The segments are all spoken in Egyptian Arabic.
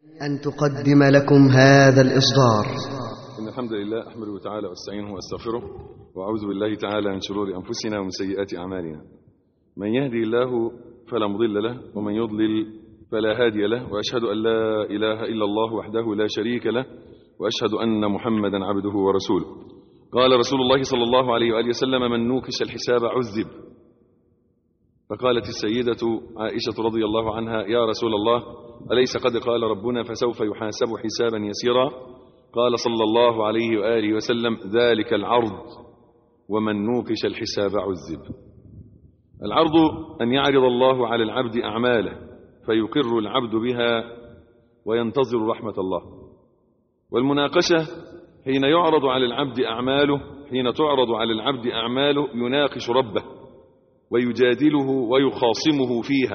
أن تقدم لكم هذا الإصدار إن الحمد لله أحمده تعالى واستعينه واستغفره وأعوذ بالله تعالى من شرور أنفسنا ومن سيئات أعمالنا من يهدي الله فلا مضل له ومن يضلل فلا هادي له وأشهد أن لا إله إلا الله وحده لا شريك له وأشهد أن محمدا عبده ورسوله قال رسول الله صلى الله عليه وآله وسلم من نوكش الحساب عذب فقالت السيدة عائشة رضي الله عنها يا رسول الله أليس قد قال ربنا فسوف يحاسب حسابا يسيرا قال صلى الله عليه وآله وسلم ذلك العرض ومن نوكش الحساب عذب العرض أن يعرض الله على العبد أعماله فيقر العبد بها وينتظر رحمة الله والمناقشة حين يعرض على العبد أعماله حين تعرض على العبد أعماله يناقش ربه ويجادله ويخاصمه فيها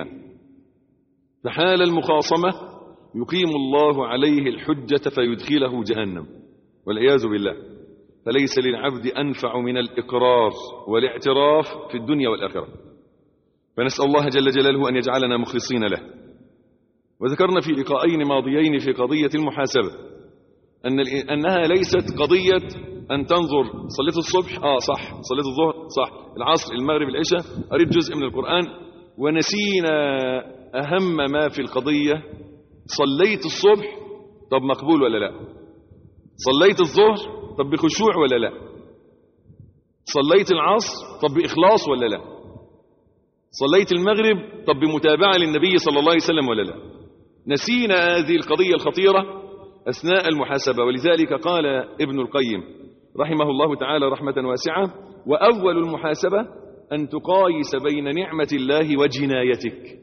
فحال المخاصمة يقيم الله عليه الحجة فيدخله جهنم والعياذ بالله فليس للعبد أنفع من الإقرار والاعتراف في الدنيا والآخرة فنسأل الله جل جلاله أن يجعلنا مخلصين له وذكرنا في لقاءين ماضيين في قضية المحاسبة أن أنها ليست قضية أن تنظر صليت الصبح آه صح صليت الظهر صح العصر المغرب العشاء قريت جزء من القرآن ونسينا أهم ما في القضية صليت الصبح طب مقبول ولا لا صليت الظهر طب بخشوع ولا لا صليت العصر طب بإخلاص ولا لا صليت المغرب طب بمتابعة للنبي صلى الله عليه وسلم ولا لا نسينا هذه القضية الخطيرة أثناء المحاسبة ولذلك قال ابن القيم رحمه الله تعالى رحمة واسعة وأول المحاسبة أن تقايس بين نعمة الله وجنايتك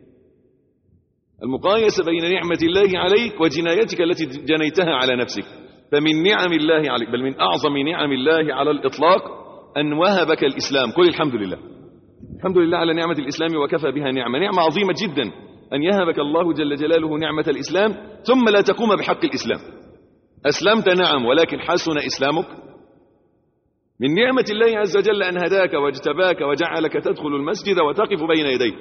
المقايسة بين نعمة الله عليك وجنايتك التي جنيتها على نفسك فمن نعم الله عليك بل من أعظم نعم الله على الإطلاق أن وهبك الإسلام قل الحمد لله الحمد لله على نعمة الإسلام وكفى بها نعمة نعمة عظيمة جدا أن يهبك الله جل جلاله نعمة الإسلام ثم لا تقوم بحق الإسلام أسلمت نعم ولكن حسن إسلامك من نعمة الله عز وجل أن هداك واجتباك وجعلك تدخل المسجد وتقف بين يديه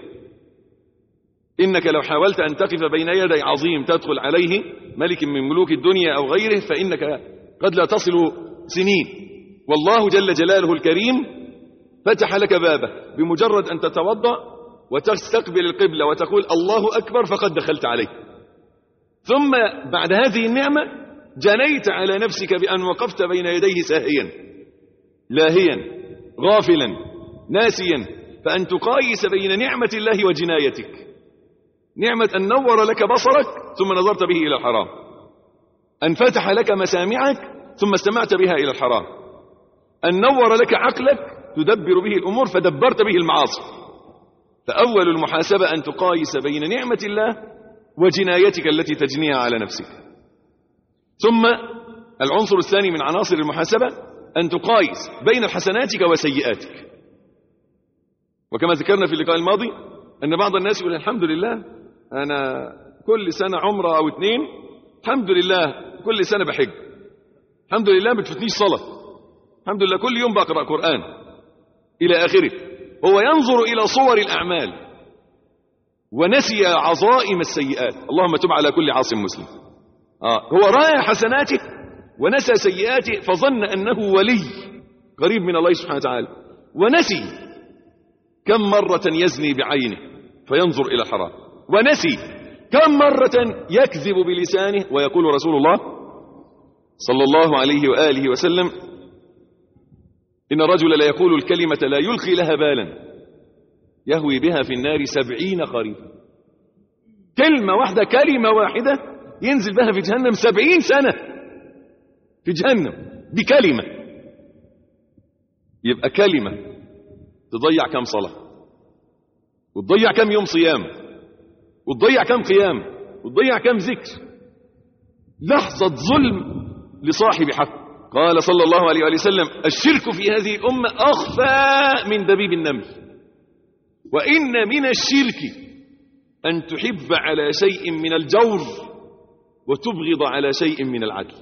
إنك لو حاولت أن تقف بين يدي عظيم تدخل عليه ملك من ملوك الدنيا أو غيره فإنك قد لا تصل سنين والله جل جلاله الكريم فتح لك بابه بمجرد أن تتوضأ وتستقبل القبلة وتقول الله أكبر فقد دخلت عليه ثم بعد هذه النعمة جنيت على نفسك بأن وقفت بين يديه ساهيا لاهيا غافلا ناسيا فأن تقايس بين نعمة الله وجنايتك نعمة أن نور لك بصرك ثم نظرت به إلى الحرام أن فتح لك مسامعك ثم استمعت بها إلى الحرام أن نور لك عقلك تدبر به الأمور فدبرت به المعاصي فأول المحاسبة أن تقايس بين نعمة الله وجنايتك التي تجنيها على نفسك ثم العنصر الثاني من عناصر المحاسبة أن تقايس بين حسناتك وسيئاتك وكما ذكرنا في اللقاء الماضي أن بعض الناس يقول الحمد لله أنا كل سنة عمرة أو اتنين الحمد لله كل سنة بحج الحمد لله ما بتفتنيش صلاة الحمد لله كل يوم بقرأ قرآن إلى آخره هو ينظر إلى صور الأعمال ونسي عظائم السيئات اللهم تب على كل عاصم مسلم آه هو رأى حسناته ونسى سيئاته فظن أنه ولي قريب من الله سبحانه وتعالى ونسي كم مرة يزني بعينه فينظر إلى الحرام ونسي كم مرة يكذب بلسانه ويقول رسول الله صلى الله عليه وآله وسلم إن الرجل لا يقول الكلمة لا يلقي لها بالا يهوي بها في النار سبعين خريفا كلمة واحدة كلمة واحدة ينزل بها في جهنم سبعين سنة في جهنم دي كلمة يبقى كلمة تضيع كم صلاة وتضيع كم يوم صيام وتضيع كم قيام وتضيع كم ذكر لحظة ظلم لصاحب حق قال صلى الله عليه وآله وسلم الشرك في هذه الأمة أخفى من دبيب النمل وإن من الشرك أن تحب على شيء من الجور وتبغض على شيء من العدل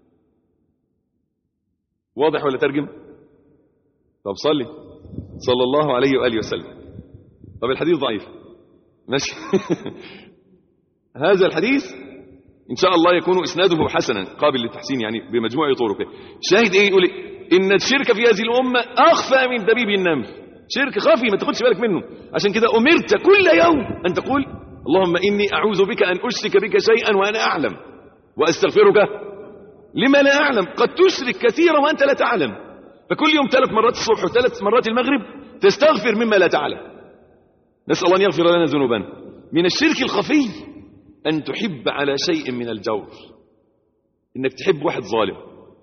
واضح ولا ترجم طب صلي صلى الله عليه وآله وسلم طب الحديث ضعيف ماشي هذا الحديث إن شاء الله يكون إسناده حسنا قابل للتحسين يعني بمجموع طرقه شاهد إيه يقول إيه؟ إن الشرك في هذه الأمة أخفى من دبيب النمل شرك خفي ما تاخدش بالك منه عشان كده أمرت كل يوم أن تقول اللهم إني أعوذ بك أن أشرك بك شيئا وأنا أعلم وأستغفرك لما لا أعلم قد تشرك كثيرا وأنت لا تعلم فكل يوم ثلاث مرات الصبح وثلاث مرات المغرب تستغفر مما لا تعلم نسأل الله أن يغفر لنا ذنوبنا من الشرك الخفي أن تحب على شيء من الجور إنك تحب واحد ظالم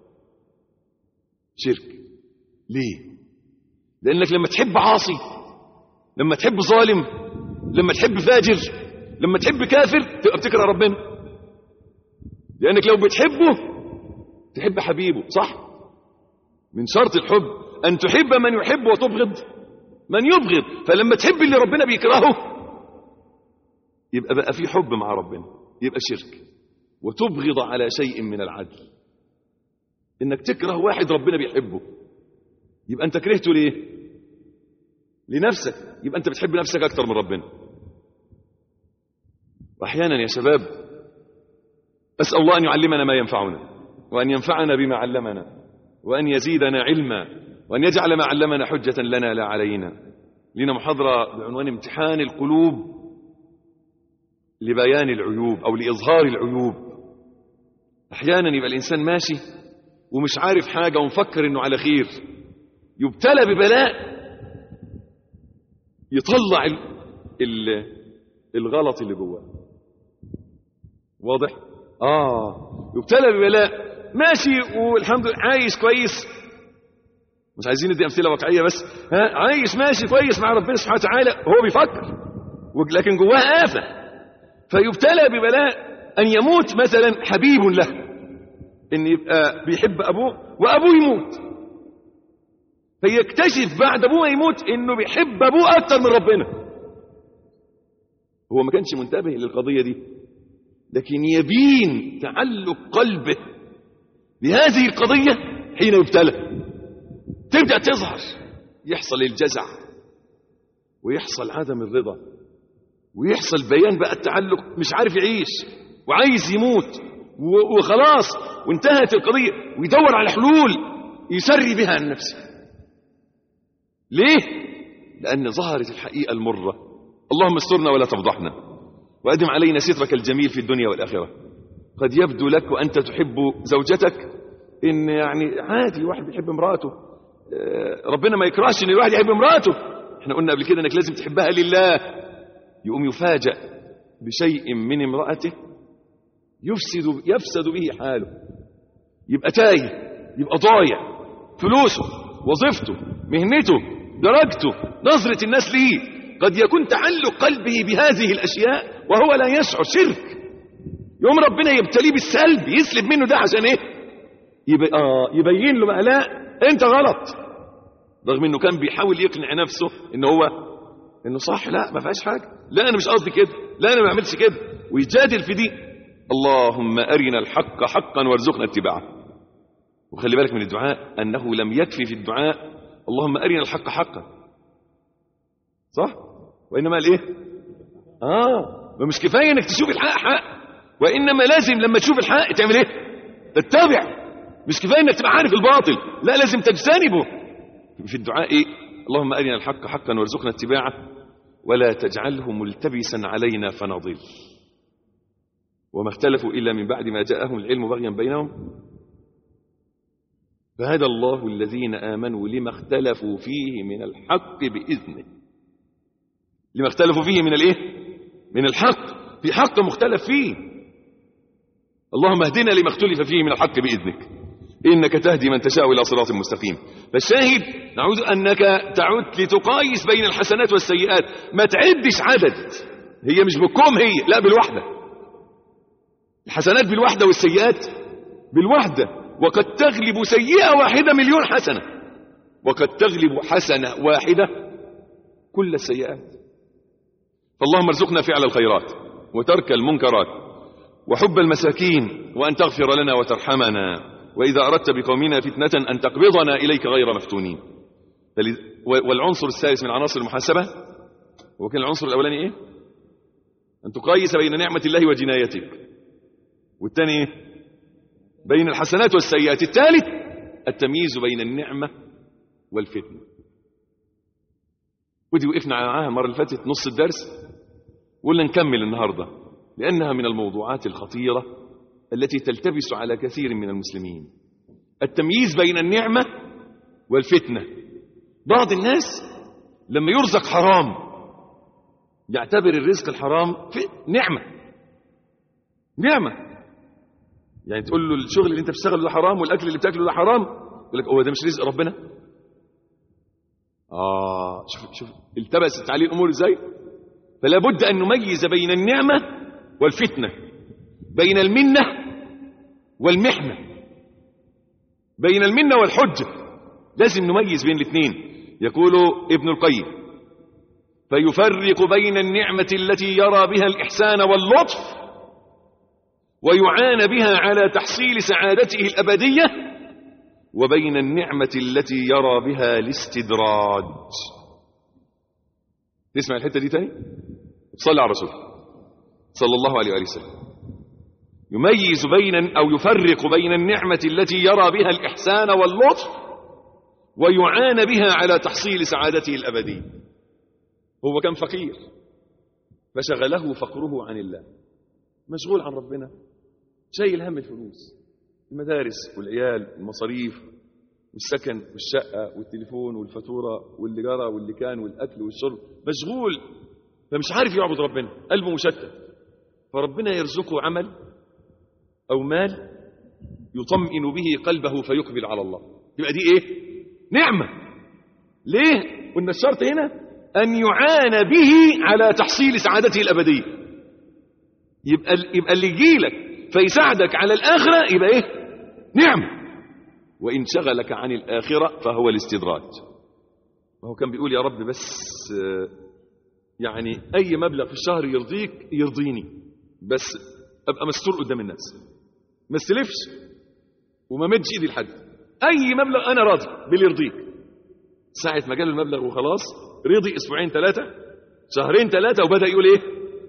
شرك ليه لأنك لما تحب عاصي لما تحب ظالم لما تحب فاجر لما تحب كافر تبقى بتكره ربنا لأنك لو بتحبه تحب حبيبه صح من شرط الحب أن تحب من يحب وتبغض من يبغض فلما تحب اللي ربنا بيكرهه يبقى بقى في حب مع ربنا يبقى شرك وتبغض على شيء من العدل انك تكره واحد ربنا بيحبه يبقى انت كرهته ليه لنفسك يبقى انت بتحب نفسك اكتر من ربنا واحيانا يا شباب اسال الله ان يعلمنا ما ينفعنا وان ينفعنا بما علمنا وان يزيدنا علما وان يجعل ما علمنا حجه لنا لا علينا لنا محاضره بعنوان امتحان القلوب لبيان العيوب او لاظهار العيوب احيانا يبقى الانسان ماشي ومش عارف حاجه ومفكر انه على خير يبتلى ببلاء يطلع ال ال الغلط اللي جواه واضح اه يبتلى ببلاء ماشي والحمد لله عايش كويس مش عايزين ندي امثله واقعيه بس ها عايش ماشي كويس مع ربنا سبحانه وتعالى هو بيفكر لكن جواه آفة فيبتلى ببلاء أن يموت مثلا حبيب له إن يبقى بيحب أبوه وأبوه يموت فيكتشف بعد أبوه يموت إنه بيحب أبوه أكتر من ربنا هو ما كانش منتبه للقضية دي لكن يبين تعلق قلبه بهذه القضية حين يبتلى تبدأ تظهر يحصل الجزع ويحصل عدم الرضا ويحصل بيان بقى التعلق مش عارف يعيش وعايز يموت وخلاص وانتهت القضية ويدور على حلول يسري بها عن نفسه ليه؟ لأن ظهرت الحقيقة المرة اللهم استرنا ولا تفضحنا وأدم علينا سترك الجميل في الدنيا والآخرة قد يبدو لك وأنت تحب زوجتك إن يعني عادي واحد بيحب امراته ربنا ما يكرهش إن الواحد يحب امراته احنا قلنا قبل كده انك لازم تحبها لله يقوم يفاجأ بشيء من امرأته يفسد يفسد به حاله يبقى تايه يبقى ضايع فلوسه وظيفته مهنته درجته نظرة الناس ليه قد يكون تعلق قلبه بهذه الأشياء وهو لا يشعر شرك يوم ربنا يبتليه بالسلب يسلب منه ده عشان ايه يبقى آه يبين له بقى لا انت غلط رغم انه كان بيحاول يقنع نفسه ان هو انه صح لا ما فيهاش حاجه لا انا مش قصدي كده لا انا ما بعملش كده ويجادل في دي اللهم ارنا الحق حقا وارزقنا اتباعه وخلي بالك من الدعاء انه لم يكفي في الدعاء اللهم ارنا الحق حقا صح وانما قال ايه اه ما مش كفايه انك تشوف الحق حق وانما لازم لما تشوف الحق تعمل ايه تتبع مش كفايه انك تبقى عارف الباطل لا لازم تجتنبه في الدعاء ايه اللهم ارنا الحق حقا وارزقنا اتباعه ولا تجعله ملتبسا علينا فنضل وما اختلفوا الا من بعد ما جاءهم العلم بغيا بينهم فهدى الله الذين امنوا لما اختلفوا فيه من الحق باذنه لما اختلفوا فيه من الايه من الحق في حق مختلف فيه اللهم اهدنا لما اختلف فيه من الحق باذنك انك تهدي من تشاء الى صراط مستقيم فالشاهد نعود انك تعود لتقايس بين الحسنات والسيئات ما تعدش عدد هي مش بالكوم هي لا بالوحده الحسنات بالوحده والسيئات بالوحده وقد تغلب سيئه واحده مليون حسنه وقد تغلب حسنه واحده كل السيئات فاللهم ارزقنا فعل الخيرات وترك المنكرات وحب المساكين وان تغفر لنا وترحمنا وإذا أردت بقومنا فتنة أن تقبضنا إليك غير مفتونين والعنصر الثالث من عناصر المحاسبة وكان العنصر الأولاني إيه؟ أن تقايس بين نعمة الله وجنايتك والتاني ايه بين الحسنات والسيئات الثالث التمييز بين النعمة والفتنة ودي وقفنا معاها المرة اللي فاتت نص الدرس وقلنا نكمل النهاردة لأنها من الموضوعات الخطيرة التي تلتبس على كثير من المسلمين التمييز بين النعمة والفتنة بعض الناس لما يرزق حرام يعتبر الرزق الحرام في نعمة نعمة يعني تقول له الشغل اللي انت بتشتغله ده حرام والاكل اللي بتاكله ده حرام يقول لك هو ده مش رزق ربنا اه شوف شوف التبست عليه الامور ازاي فلا بد ان نميز بين النعمه والفتنه بين المنه والمحنه بين المنه والحجه لازم نميز بين الاثنين يقول ابن القيم فيفرق بين النعمه التي يرى بها الاحسان واللطف ويعان بها على تحصيل سعادته الابديه وبين النعمة التي يرى بها الاستدراج تسمع الحتة دي تاني صلى على الرسول صلى الله عليه وآله وسلم يميز بين أو يفرق بين النعمة التي يرى بها الإحسان واللطف ويعان بها على تحصيل سعادته الأبدية هو كان فقير فشغله فقره عن الله مشغول عن ربنا شايل هم الفلوس المدارس والعيال والمصاريف والسكن والشقة والتليفون والفاتورة واللي واللي كان والأكل والشرب مشغول فمش عارف يعبد ربنا قلبه مشتت فربنا يرزقه عمل أو مال يطمئن به قلبه فيقبل على الله يبقى دي إيه نعمة ليه قلنا الشرط هنا أن يعان به على تحصيل سعادته الأبدية يبقى, يبقى اللي يجيلك فيساعدك على الآخرة يبقى إيه نعم وإن شغلك عن الآخرة فهو الاستدراج وهو كان بيقول يا رب بس يعني أي مبلغ في الشهر يرضيك يرضيني بس أبقى مستور قدام الناس ما استلفش وما مدش إيدي لحد أي مبلغ أنا راضي باللي يرضيك ساعة ما جال المبلغ وخلاص رضي أسبوعين ثلاثة شهرين ثلاثة وبدأ يقول إيه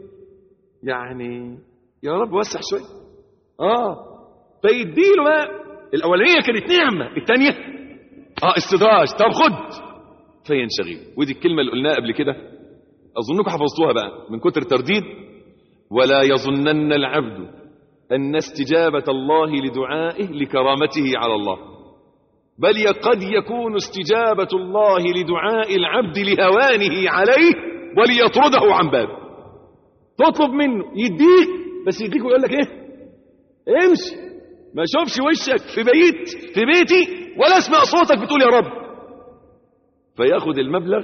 يعني يا رب وسع شوية آه فيديله بقى الاولانيه كانت نعمه الثانيه اه استدراج طب خد فينشغل ودي الكلمه اللي قلناها قبل كده اظنكم حفظتوها بقى من كتر ترديد ولا يظنن العبد ان استجابه الله لدعائه لكرامته على الله بل قد يكون استجابه الله لدعاء العبد لهوانه عليه وليطرده عن بابه تطلب منه يديك بس يديك ويقول لك ايه امشي ما اشوفش وشك في بيت في بيتي ولا اسمع صوتك بتقول يا رب فياخد المبلغ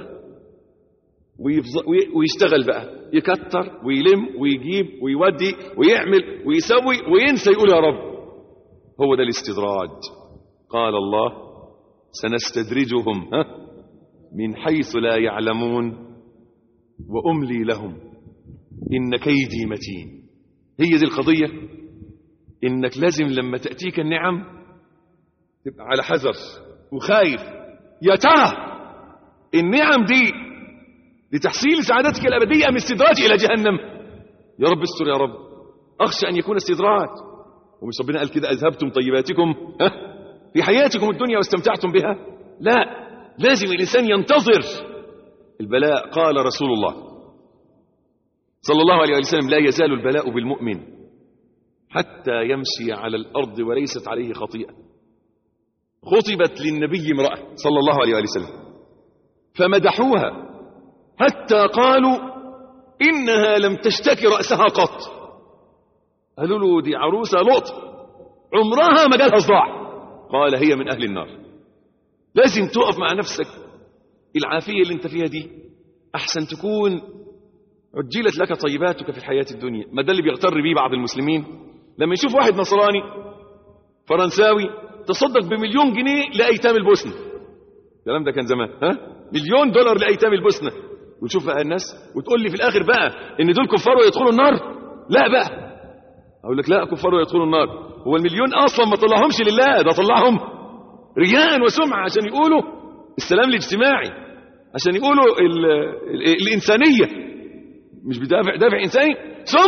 ويشتغل بقى يكتر ويلم ويجيب ويودي ويعمل ويسوي وينسى يقول يا رب هو ده الاستدراج قال الله سنستدرجهم ها من حيث لا يعلمون وأملي لهم إن كيدي متين هي دي القضية انك لازم لما تأتيك النعم تبقى على حذر وخايف يا ترى النعم دي لتحصيل سعادتك الأبدية من استدراج إلى جهنم يا رب استر يا رب أخشى أن يكون استدراج ومش ربنا قال كده أذهبتم طيباتكم ها في حياتكم الدنيا واستمتعتم بها لا لازم الإنسان ينتظر البلاء قال رسول الله صلى الله عليه وسلم لا يزال البلاء بالمؤمن حتى يمشي على الأرض وليست عليه خطيئة خطبت للنبي امرأة صلى الله عليه وسلم فمدحوها حتى قالوا إنها لم تشتكي رأسها قط قالوا له دي عروسة لقط عمرها ما جالها صداع قال هي من أهل النار لازم تقف مع نفسك العافية اللي انت فيها دي أحسن تكون عجلت لك طيباتك في الحياة الدنيا ما ده اللي بيغتر بيه بعض المسلمين لما يشوف واحد نصراني فرنساوي تصدق بمليون جنيه لأيتام البوسنة الكلام ده كان زمان ها مليون دولار لأيتام البوسنة وتشوف بقى الناس وتقول لي في الآخر بقى إن دول كفار ويدخلوا النار لا بقى أقول لك لا كفار ويدخلوا النار هو المليون أصلا ما طلعهمش لله ده طلعهم رياء وسمعة عشان يقولوا السلام الاجتماعي عشان يقولوا ال ال الإنسانية مش بدافع دافع إنساني ثم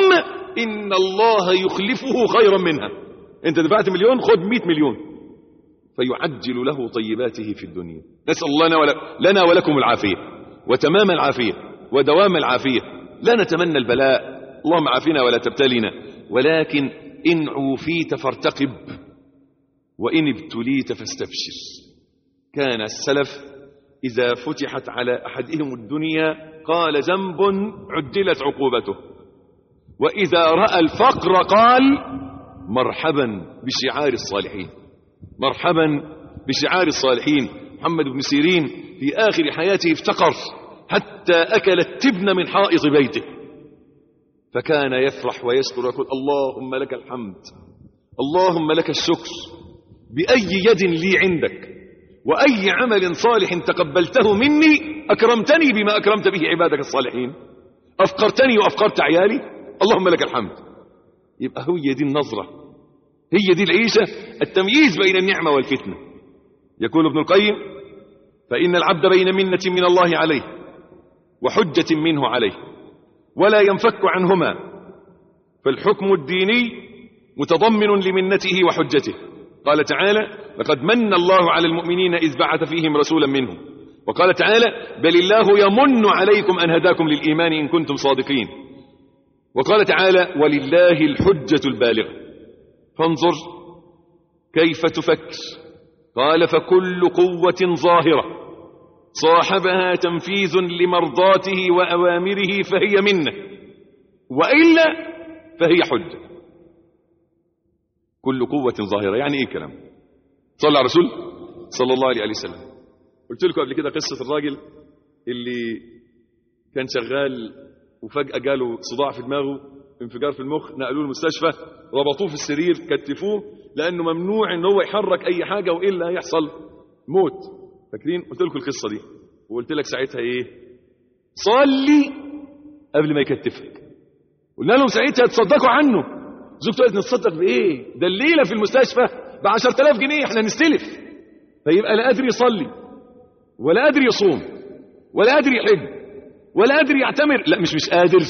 إن الله يخلفه خيرا منها أنت دفعت مليون خد مئة مليون فيعجل له طيباته في الدنيا نسأل الله لنا, ول... لنا ولكم العافية وتمام العافية ودوام العافية لا نتمنى البلاء اللهم عافنا ولا تبتلينا ولكن إن عوفيت فارتقب وإن ابتليت فاستبشر كان السلف إذا فتحت على أحدهم الدنيا قال ذنب عدلت عقوبته وإذا رأى الفقر قال مرحبا بشعار الصالحين مرحبا بشعار الصالحين محمد بن سيرين في آخر حياته افتقر حتى أكل التبن من حائط بيته فكان يفرح ويشكر ويقول اللهم لك الحمد اللهم لك الشكر بأي يد لي عندك وأي عمل صالح تقبلته مني أكرمتني بما أكرمت به عبادك الصالحين أفقرتني وأفقرت عيالي اللهم لك الحمد يبقى هي دي النظرة هي دي العيشة التمييز بين النعمة والفتنة يقول ابن القيم فإن العبد بين منة من الله عليه وحجة منه عليه ولا ينفك عنهما فالحكم الديني متضمن لمنته وحجته قال تعالى لقد من الله على المؤمنين إذ بعث فيهم رسولا منهم وقال تعالى بل الله يمن عليكم أن هداكم للإيمان إن كنتم صادقين وقال تعالى ولله الحجة البالغة فانظر كيف تفكر قال فكل قوة ظاهرة صاحبها تنفيذ لمرضاته وأوامره فهي منه وإلا فهي حجة كل قوة ظاهرة يعني إيه كلام صلى على رسول صلى الله عليه وسلم قلت لكم قبل كده قصة الراجل اللي كان شغال وفجأة جاله صداع في دماغه انفجار في المخ نقلوه المستشفى ربطوه في السرير كتفوه لأنه ممنوع ان هو يحرك أي حاجة وإلا هيحصل موت فاكرين قلت لكم القصة دي وقلت لك ساعتها إيه صلي قبل ما يكتفك قلنا لهم ساعتها تصدقوا عنه زوجته قالت نتصدق بايه ده الليله في المستشفى ب 10000 جنيه احنا نستلف فيبقى لا قادر يصلي ولا قادر يصوم ولا قادر يحج ولا قادر يعتمر لا مش مش قادر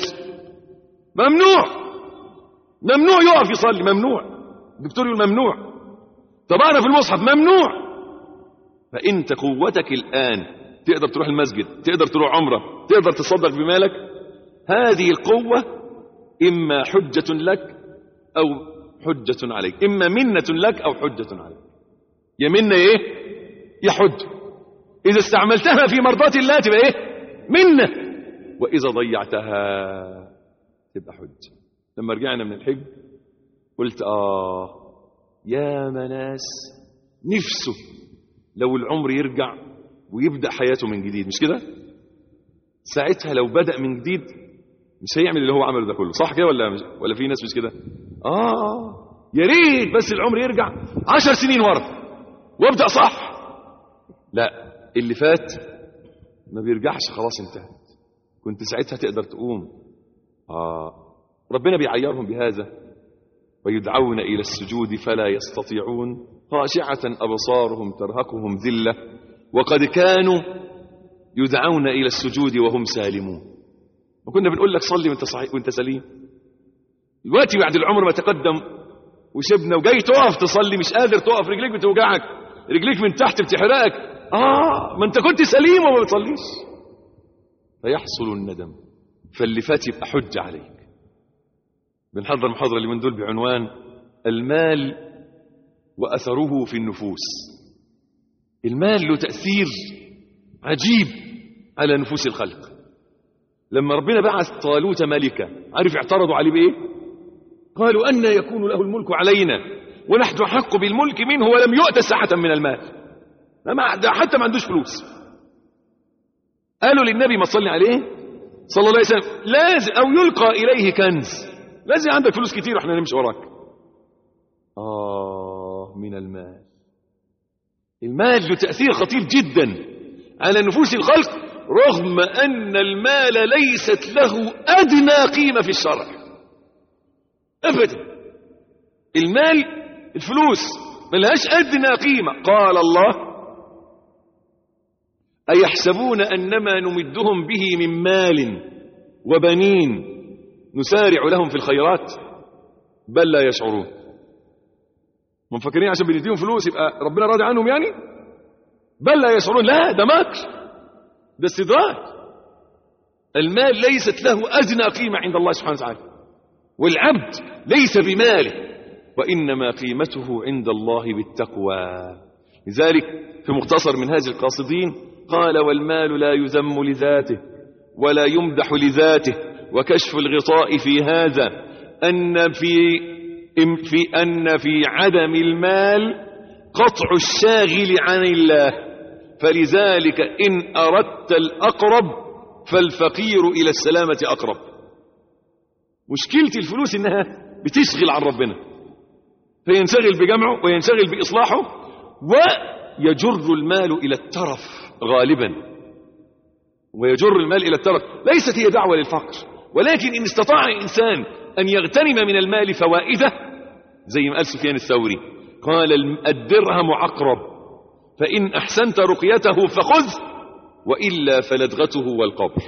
ممنوع ممنوع يقف يصلي ممنوع الدكتور يقول ممنوع طب انا في المصحف ممنوع فانت قوتك الان تقدر تروح المسجد تقدر تروح عمره تقدر تصدق بمالك هذه القوه اما حجه لك أو حجة عليك إما منة لك أو حجة عليك يا منة إيه يا حجة إذا استعملتها في مرضاة الله تبقى إيه منة وإذا ضيعتها تبقى حجة لما رجعنا من الحج قلت آه يا مناس نفسه لو العمر يرجع ويبدأ حياته من جديد مش كده ساعتها لو بدأ من جديد مش هيعمل اللي هو عمله ده كله صح كده ولا مش ولا في ناس مش كده اه يا ريت بس العمر يرجع عشر سنين ورا وابدا صح لا اللي فات ما بيرجعش خلاص انتهت كنت ساعتها تقدر تقوم اه ربنا بيعيرهم بهذا ويدعون الى السجود فلا يستطيعون خاشعه ابصارهم ترهقهم ذله وقد كانوا يدعون الى السجود وهم سالمون وكنا بنقول لك صلي وانت صحيح وانت سليم دلوقتي بعد العمر ما تقدم وشبنا وجاي تقف تصلي مش قادر تقف رجليك بتوجعك رجليك من تحت بتحرقك اه ما انت كنت سليم وما بتصليش فيحصل الندم فاللي فات يبقى حجة عليك بنحضر محاضرة اللي من دول بعنوان المال وأثره في النفوس المال له تأثير عجيب على نفوس الخلق لما ربنا بعث طالوت ملكا عارف اعترضوا عليه بايه قالوا أن يكون له الملك علينا ونحن حق بالملك منه ولم يؤت ساعة من المال ما ده حتى ما عندوش فلوس قالوا للنبي ما صلي عليه صلى الله عليه وسلم لازم أو يلقى إليه كنز لازم عندك فلوس كتير واحنا نمشي وراك آه من المال المال له تأثير خطير جدا على نفوس الخلق رغم أن المال ليست له أدنى قيمة في الشرع أبدا المال الفلوس ملهاش أدنى قيمة قال الله أيحسبون أنما نمدهم به من مال وبنين نسارع لهم في الخيرات بل لا يشعرون مفكرين عشان بنديهم فلوس يبقى ربنا راضي عنهم يعني بل لا يشعرون لا ده مكر ده استدراج المال ليست له أدنى قيمة عند الله سبحانه وتعالى والعبد ليس بماله وإنما قيمته عند الله بالتقوى لذلك في مختصر من هذه القاصدين قال والمال لا يذم لذاته ولا يمدح لذاته وكشف الغطاء في هذا أن في في أن في عدم المال قطع الشاغل عن الله فلذلك إن أردت الأقرب فالفقير إلى السلامة أقرب مشكلة الفلوس إنها بتشغل عن ربنا فينشغل بجمعه وينشغل بإصلاحه ويجر المال إلى الترف غالبا ويجر المال إلى الترف ليست هي دعوة للفقر ولكن إن استطاع الإنسان أن يغتنم من المال فوائده زي ما قال سفيان الثوري قال الدرهم عقرب فإن أحسنت رقيته فخذ وإلا فلدغته والقبر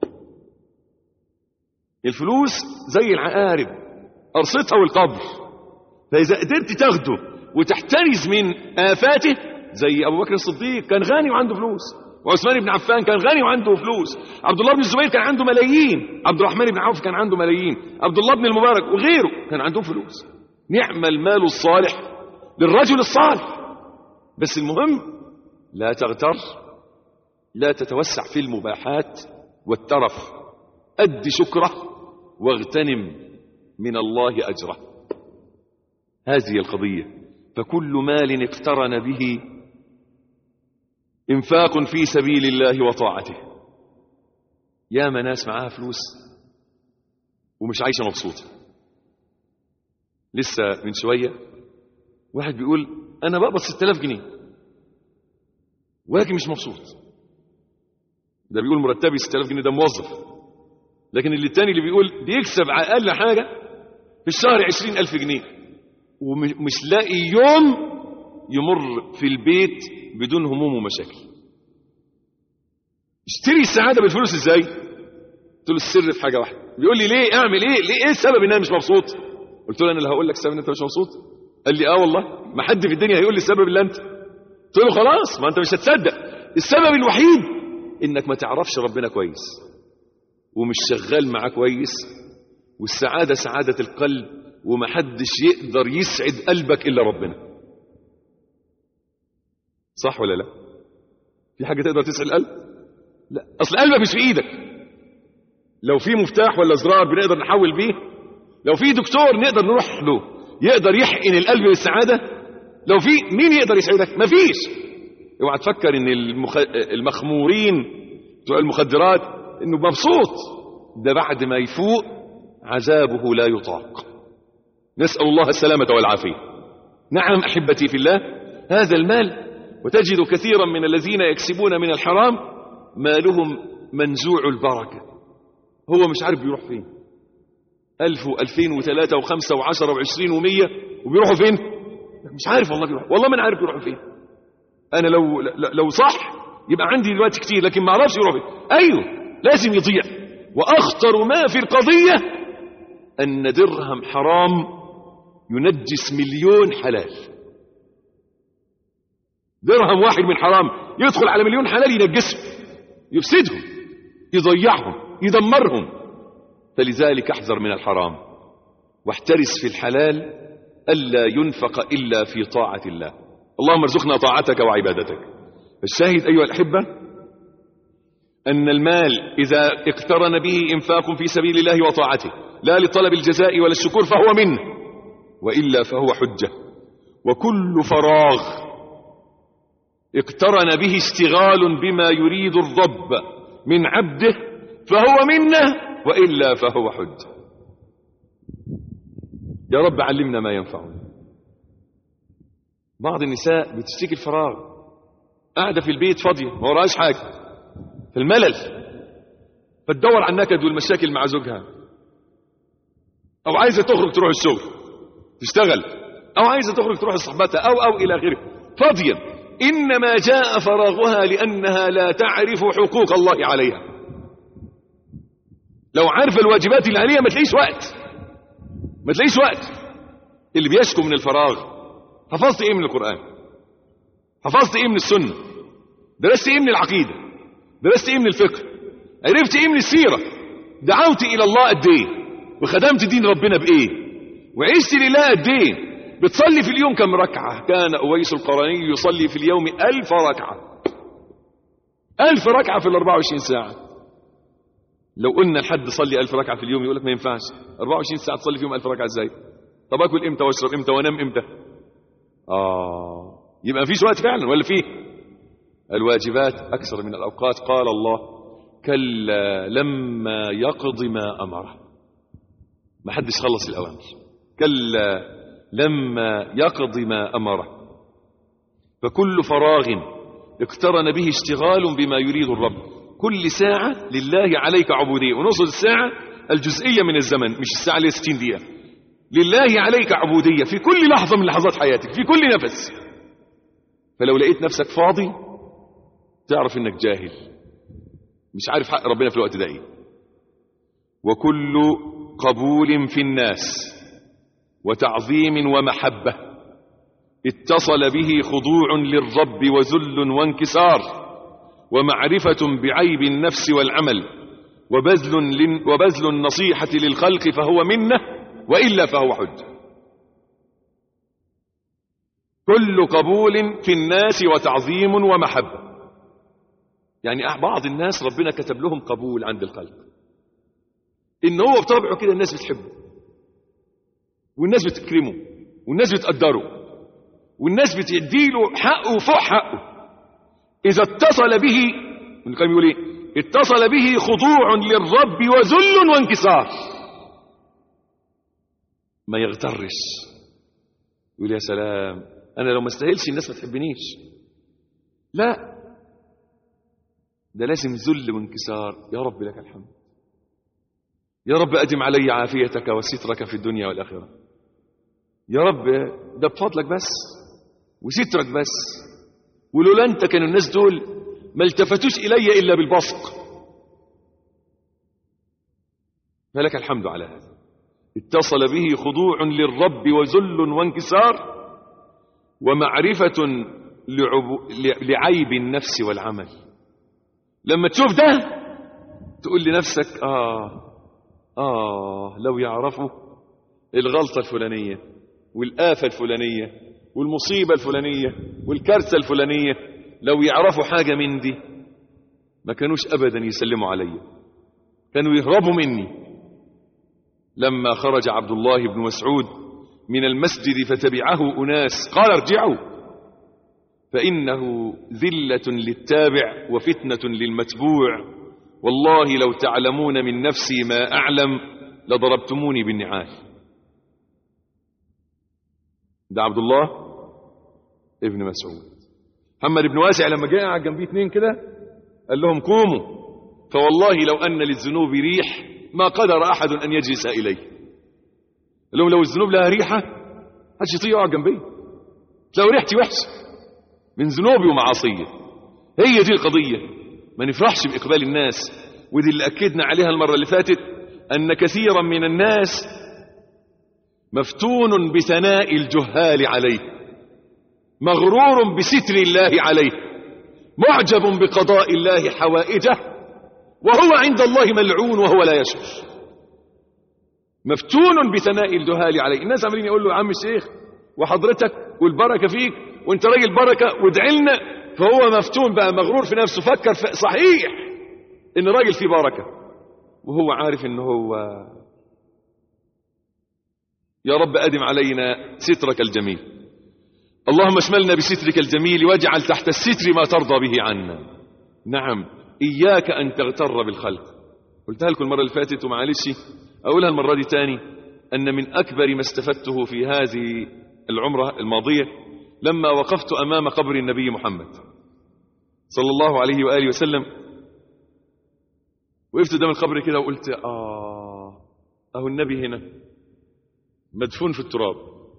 الفلوس زي العقارب أرصتها والقبر فإذا قدرت تاخده وتحترز من آفاته زي أبو بكر الصديق كان غني وعنده فلوس وعثمان بن عفان كان غني وعنده فلوس عبد الله بن الزبير كان عنده ملايين عبد الرحمن بن عوف كان عنده ملايين عبد الله بن المبارك وغيره كان عندهم فلوس نعم المال الصالح للرجل الصالح بس المهم لا تغتر لا تتوسع في المباحات والترف أد شكره واغتنم من الله أجره هذه القضية فكل مال اقترن به انفاق في سبيل الله وطاعته يا ناس معاها فلوس ومش عايشة مبسوطة لسه من شوية واحد بيقول أنا بقبض 6000 جنيه ولكن مش مبسوط ده بيقول مرتبي 6000 جنيه ده موظف لكن اللي التاني اللي بيقول بيكسب على أقل حاجة في الشهر 20000 جنيه ومش لاقي يوم يمر في البيت بدون هموم ومشاكل اشتري السعادة بالفلوس ازاي قلت له السر في حاجة واحدة بيقول لي ليه اعمل ايه ليه ايه السبب ان انا مش مبسوط قلت له انا اللي هقول لك السبب ان انت مش مبسوط قال لي اه والله ما حد في الدنيا هيقول لي السبب الا انت قلت له خلاص ما انت مش هتصدق السبب الوحيد انك ما تعرفش ربنا كويس ومش شغال معاه كويس والسعادة سعادة القلب ومحدش يقدر يسعد قلبك إلا ربنا صح ولا لا في حاجة تقدر تسعد القلب لا أصل قلبك مش في إيدك لو في مفتاح ولا زرار بنقدر نحول بيه لو في دكتور نقدر نروح له يقدر يحقن القلب بالسعادة لو في مين يقدر يسعدك مفيش اوعى تفكر ان المخ... المخمورين بتوع المخدرات انه مبسوط ده بعد ما يفوق عذابه لا يطاق نسأل الله السلامة والعافية نعم أحبتي في الله هذا المال وتجد كثيرا من الذين يكسبون من الحرام مالهم منزوع البركة هو مش عارف بيروح فين ألف وألفين وثلاثة وخمسة وعشرة وعشرين ومية وبيروحوا فين مش عارف والله بيروح والله ما عارف بيروحوا فين أنا لو لو صح يبقى عندي دلوقتي كتير لكن ما اعرفش يروح فين أيوه لازم يضيع وأخطر ما في القضية أن درهم حرام ينجس مليون حلال درهم واحد من حرام يدخل على مليون حلال ينجسهم يفسدهم يضيعهم يدمرهم فلذلك احذر من الحرام واحترس في الحلال ألا ينفق إلا في طاعة الله اللهم ارزقنا طاعتك وعبادتك الشاهد أيها الأحبة أن المال إذا اقترن به إنفاق في سبيل الله وطاعته لا لطلب الجزاء ولا الشكور فهو منه وإلا فهو حجة وكل فراغ اقترن به اشتغال بما يريد الرب من عبده فهو منه وإلا فهو حجة يا رب علمنا ما ينفعنا بعض النساء بتشتكي الفراغ قاعدة في البيت فاضية ما وراهاش حاجة في الملل فتدور على النكد والمشاكل مع زوجها أو عايزة تخرج تروح الشغل تشتغل أو عايزة تخرج تروح لصحبتها أو أو إلى آخره فاضية إنما جاء فراغها لأنها لا تعرف حقوق الله عليها لو عارف الواجبات اللي عليها ما تلاقيش وقت ما تلاقيش وقت اللي بيشكو من الفراغ حفظت ايه من القرآن حفظت ايه من السنة درست ايه من العقيدة درست ايه من الفقه عرفت ايه من السيرة دعوت الى الله قد ايه وخدمت دين ربنا بايه وعشت لله قد ايه بتصلي في اليوم كم ركعة كان أويس القرني يصلي في اليوم ألف ركعة ألف ركعة في الأربعة وعشرين ساعة لو قلنا لحد صلي ألف ركعة في اليوم يقول لك ما ينفعش 24 ساعة تصلي فيهم ألف ركعة ازاي طب أكل إمتى وأشرب إمتى وأنام إمتى آه يبقى مفيش وقت فعلا ولا فيه الواجبات أكثر من الأوقات قال الله كلا لما يقض ما أمره ما حدش خلص الأوامر كلا لما يقض ما أمره فكل فراغ اقترن به اشتغال بما يريد الرب كل ساعة لله عليك عبودية ونقصد الساعة الجزئية من الزمن مش الساعة اللي 60 دقيقة لله عليك عبودية في كل لحظة من لحظات حياتك في كل نفس فلو لقيت نفسك فاضي تعرف انك جاهل مش عارف حق ربنا في الوقت ده ايه وكل قبول في الناس وتعظيم ومحبة اتصل به خضوع للرب وذل وانكسار ومعرفة بعيب النفس والعمل وبذل, لن وبذل النصيحة للخلق فهو منه وإلا فهو حج كل قبول في الناس وتعظيم ومحبة يعني بعض الناس ربنا كتب لهم قبول عند الخلق إن هو بطبعه كده الناس بتحبه والناس بتكرمه والناس بتقدره والناس بتديله حقه فوق حقه إذا اتصل به ابن القيم يقول ايه اتصل به خضوع للرب وذل وانكسار ما يغترش يقول يا سلام انا لو ما استاهلش الناس ما تحبنيش لا ده لازم ذل وانكسار يا رب لك الحمد يا رب أدم علي عافيتك وسترك في الدنيا والآخرة يا رب ده بفضلك بس وسترك بس ولولا أنت كانوا الناس دول ما التفتوش إلي إلا بالبصق فلك الحمد على هذا اتصل به خضوع للرب وذل وانكسار ومعرفة لعب... لعيب النفس والعمل لما تشوف ده تقول لنفسك آه آه لو يعرفوا الغلطة الفلانية والآفة الفلانية والمصيبة الفلانية والكارثة الفلانية لو يعرفوا حاجة من دي ما كانوش أبدا يسلموا علي كانوا يهربوا مني لما خرج عبد الله بن مسعود من المسجد فتبعه أناس قال ارجعوا فإنه ذلة للتابع وفتنة للمتبوع والله لو تعلمون من نفسي ما أعلم لضربتموني بالنعال ده عبد الله ابن مسعود محمد بن واسع لما جاء قعد جنبيه اتنين كده قال لهم قوموا فوالله لو أن للذنوب ريح ما قدر أحد أن يجلس إليه قال لهم لو الذنوب لها ريحة هاتش يطيع يقعد جنبي لو ريحتي وحشة من ذنوبي ومعاصية هي دي القضية ما نفرحش بإقبال الناس ودي اللي أكدنا عليها المرة اللي فاتت أن كثيرا من الناس مفتون بثناء الجهال عليه مغرور بستر الله عليه معجب بقضاء الله حوائجه وهو عند الله ملعون وهو لا يشعر مفتون بثناء الجهال عليه الناس عمالين يقول له يا عم الشيخ وحضرتك والبركه فيك وانت راجل بركه وادعي لنا فهو مفتون بقى مغرور في نفسه فكر في صحيح ان راجل فيه بركه وهو عارف ان هو يا رب ادم علينا سترك الجميل اللهم اشملنا بسترك الجميل واجعل تحت الستر ما ترضى به عنا نعم اياك ان تغتر بالخلق قلتها لكم المره اللي فاتت ومعلش اقولها المره دي تاني ان من اكبر ما استفدته في هذه العمره الماضيه لما وقفت امام قبر النبي محمد صلى الله عليه واله وسلم وقفت قدام القبر كده وقلت اه اهو النبي هنا مدفون في التراب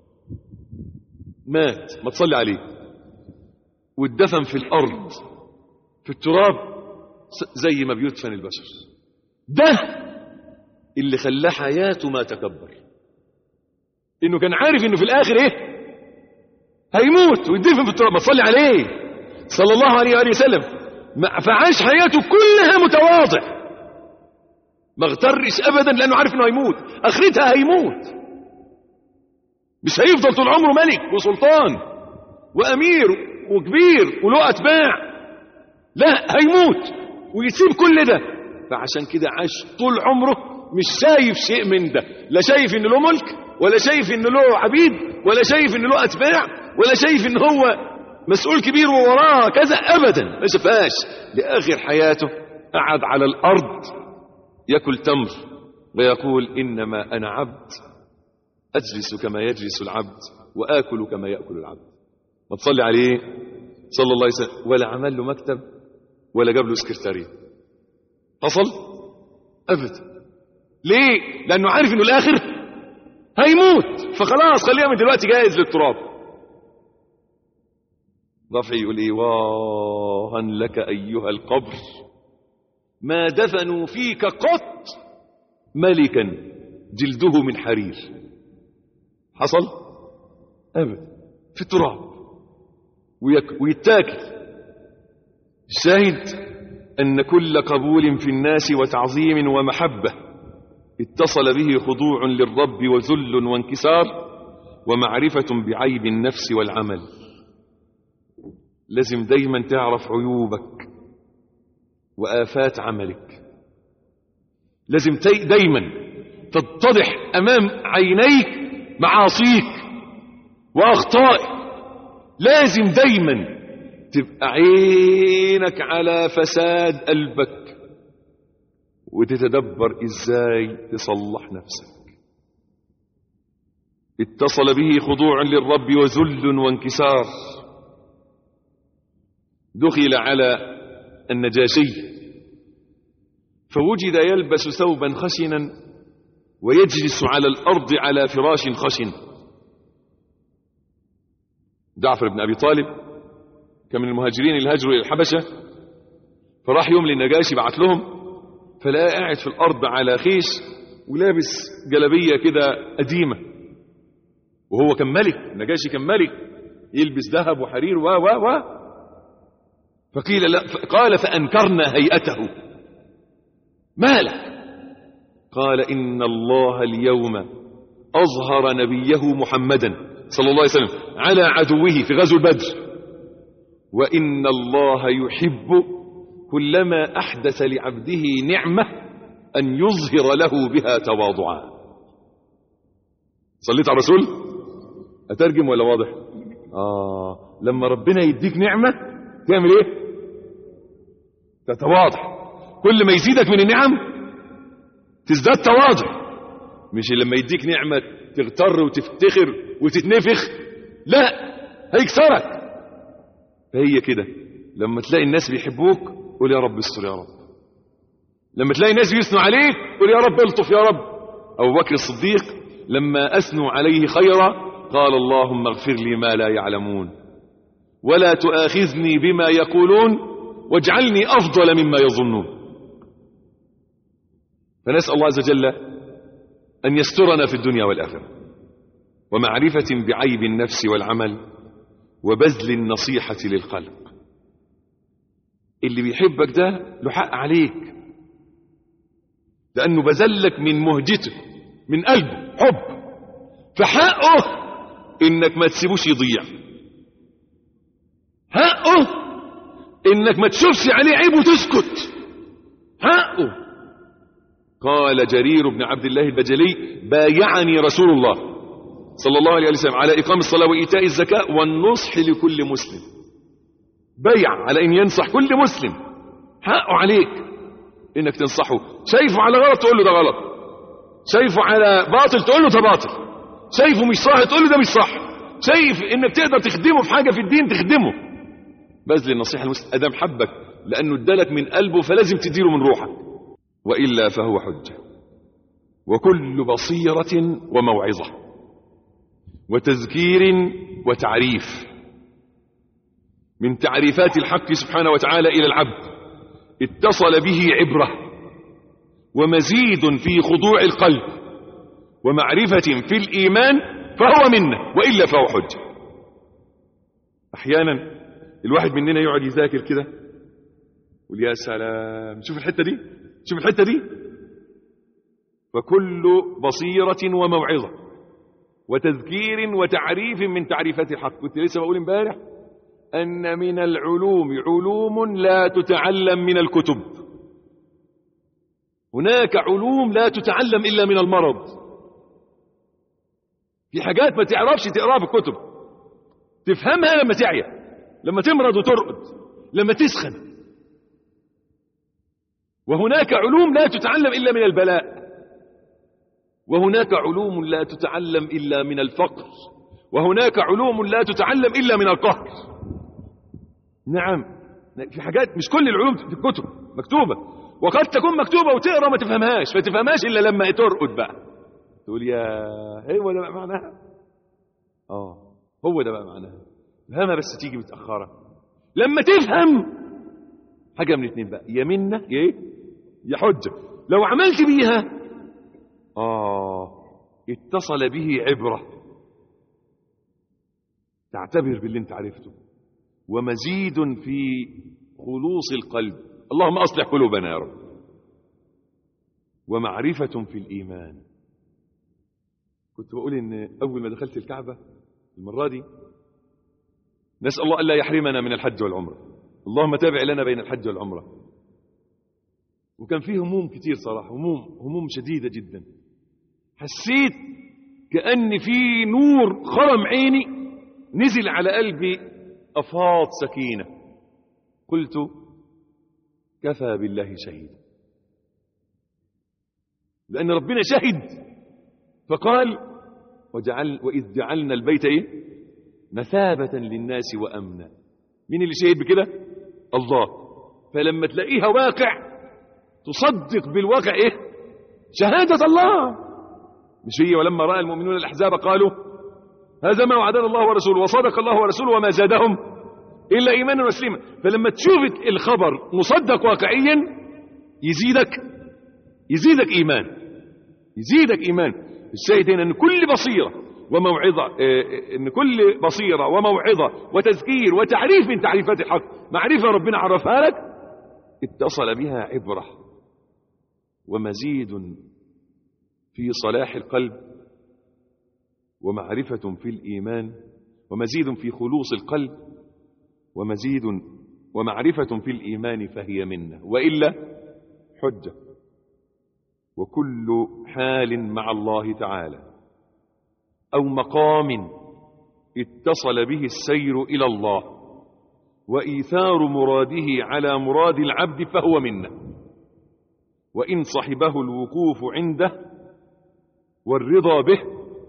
مات ما تصلي عليه واتدفن في الارض في التراب زي ما بيدفن البشر ده اللي خلاه حياته ما تكبر انه كان عارف انه في الاخر ايه هيموت ويدفن في التراب ما تصلي عليه صلى الله عليه وآله وسلم ما- فعاش حياته كلها متواضع ما اغترش ابدا لانه عارف انه هيموت اخرتها هيموت مش هيفضل طول عمره ملك وسلطان وامير وكبير وله اتباع لا هيموت ويسيب كل ده فعشان كده عاش طول عمره مش شايف شيء من ده لا شايف ان له ملك ولا شايف ان له عبيد ولا شايف ان له اتباع ولا شايف ان هو مسؤول كبير ووراه كذا ابدا ما شافهاش لاخر حياته قعد على الارض ياكل تمر ويقول انما انا عبد اجلس كما يجلس العبد واكل كما ياكل العبد ما تصلي عليه صلى الله عليه وسلم ولا عمل له مكتب ولا جاب له سكرتاريه حصل ابدا ليه لانه عارف انه الاخر هيموت فخلاص خليها من دلوقتي جاهز للتراب رفعي يقول ايه واها لك ايها القبر ما دفنوا فيك قط ملكا جلده من حرير حصل ابدا في التراب ويك ويتاكل الشاهد أن كل قبول في الناس وتعظيم ومحبة اتصل به خضوع للرب وذل وانكسار ومعرفة بعيب النفس والعمل لازم دايما تعرف عيوبك وآفات عملك لازم تي- دايما تتضح أمام عينيك معاصيك وأخطائك لازم دايما تبقى عينك على فساد قلبك وتتدبر ازاي تصلح نفسك اتصل به خضوع للرب وذل وانكسار دخل على النجاشي فوجد يلبس ثوبا خشنا ويجلس على الارض على فراش خشن جعفر بن ابي طالب كان من المهاجرين اللي هاجروا الى الحبشه فراح يوم للنجاشي بعت لهم فلقاه قاعد في الارض على خيش ولابس جلبيه كده قديمه وهو كان ملك النجاشي كان ملك يلبس ذهب وحرير و و و فقيل لا قال فانكرنا هيئته ما لك قال ان الله اليوم اظهر نبيه محمدا صلى الله عليه وسلم على عدوه في غزو بدر وإن الله يحب كلما أحدث لعبده نعمة أن يظهر له بها تواضعا صليت على الرسول أترجم ولا واضح آه لما ربنا يديك نعمة تعمل إيه تتواضع كل ما يزيدك من النعم تزداد تواضع مش لما يديك نعمة تغتر وتفتخر وتتنفخ لا هيكسرك فهي كده لما تلاقي الناس بيحبوك قول يا رب استر يا رب لما تلاقي الناس بيثنوا عليك قول يا رب الطف يا رب أبو بكر الصديق لما أثنوا عليه خيرا قال اللهم اغفر لي ما لا يعلمون ولا تؤاخذني بما يقولون واجعلني أفضل مما يظنون فنسأل الله عز وجل أن يسترنا في الدنيا والآخرة ومعرفة بعيب النفس والعمل وبذل النصيحة للخلق اللي بيحبك ده له حق عليك لأنه بذلك من مهجته من قلبه حب فحقه إنك ما تسيبوش يضيع حقه إنك ما تشوفش عليه عيب وتسكت حقه قال جرير بن عبد الله البجلي بايعني رسول الله صلى الله عليه وسلم على إقام الصلاة وإيتاء الزكاة والنصح لكل مسلم بيع على أن ينصح كل مسلم حقه عليك إنك تنصحه شايفه على غلط تقول له ده غلط شايفه على باطل تقول له ده باطل شايفه مش صح تقول له ده مش صح شايف إنك تقدر تخدمه في حاجة في الدين تخدمه بذل النصيحة المسلم أدام حبك لأنه ادالك من قلبه فلازم تديله من روحك وإلا فهو حجة وكل بصيرة وموعظة وتذكير وتعريف من تعريفات الحق سبحانه وتعالى إلى العبد اتصل به عبرة ومزيد في خضوع القلب ومعرفة في الإيمان فهو منه وإلا فهو حجة أحيانا الواحد مننا يقعد يذاكر كده يقول يا سلام شوف الحتة دي شوف الحتة دي فكل بصيرة وموعظة وتذكير وتعريف من تعريفات الحق كنت لسه بقول امبارح أن من العلوم علوم لا تتعلم من الكتب هناك علوم لا تتعلم إلا من المرض في حاجات ما تعرفش تقراها في الكتب تفهمها لما تعيا لما تمرض وترقد لما تسخن وهناك علوم لا تتعلم إلا من البلاء وهناك علوم لا تتعلم إلا من الفقر وهناك علوم لا تتعلم إلا من القهر نعم في حاجات مش كل العلوم في الكتب مكتوبة وقد تكون مكتوبة وتقرأ ما تفهمهاش ما تفهمهاش إلا لما ترقد بقى تقول يا هو ده بقى معناها اه هو ده بقى معناها فهمها بس تيجي متأخرة لما تفهم حاجة من اتنين بقى يا منة يا ايه يا حجة لو عملت بيها آه اتصل به عبرة تعتبر باللي انت عرفته ومزيد في خلوص القلب اللهم أصلح قلوبنا يا رب ومعرفة في الإيمان كنت بقول إن أول ما دخلت الكعبة المرة دي نسأل الله ألا يحرمنا من الحج والعمرة اللهم تابع لنا بين الحج والعمرة وكان فيه هموم كتير صراحة هموم هموم شديدة جدا حسيت كأن في نور خرم عيني نزل على قلبي أفاض سكينة قلت كفى بالله شهيدا لأن ربنا شهد فقال وجعل وإذ جعلنا البيت إيه مثابة للناس وأمنا مين اللي شهد بكده الله فلما تلاقيها واقع تصدق بالواقع إيه شهادة الله مش هي ولما رأى المؤمنون الأحزاب قالوا هذا ما وعدنا الله ورسوله وصدق الله ورسوله وما زادهم إلا إيمانا وسليما فلما تشوف الخبر مصدق واقعيا يزيدك يزيدك إيمان يزيدك إيمان الشاهد هنا أن كل بصيرة وموعظة أن كل بصيرة وموعظة وتذكير وتعريف من تعريفات الحق معرفة ربنا عرفها لك اتصل بها عبرة ومزيد في صلاح القلب ومعرفة في الإيمان ومزيد في خلوص القلب ومزيد ومعرفة في الإيمان فهي منه وإلا حجة وكل حال مع الله تعالى أو مقام اتصل به السير إلى الله وإيثار مراده على مراد العبد فهو منه وإن صحبه الوقوف عنده والرضا به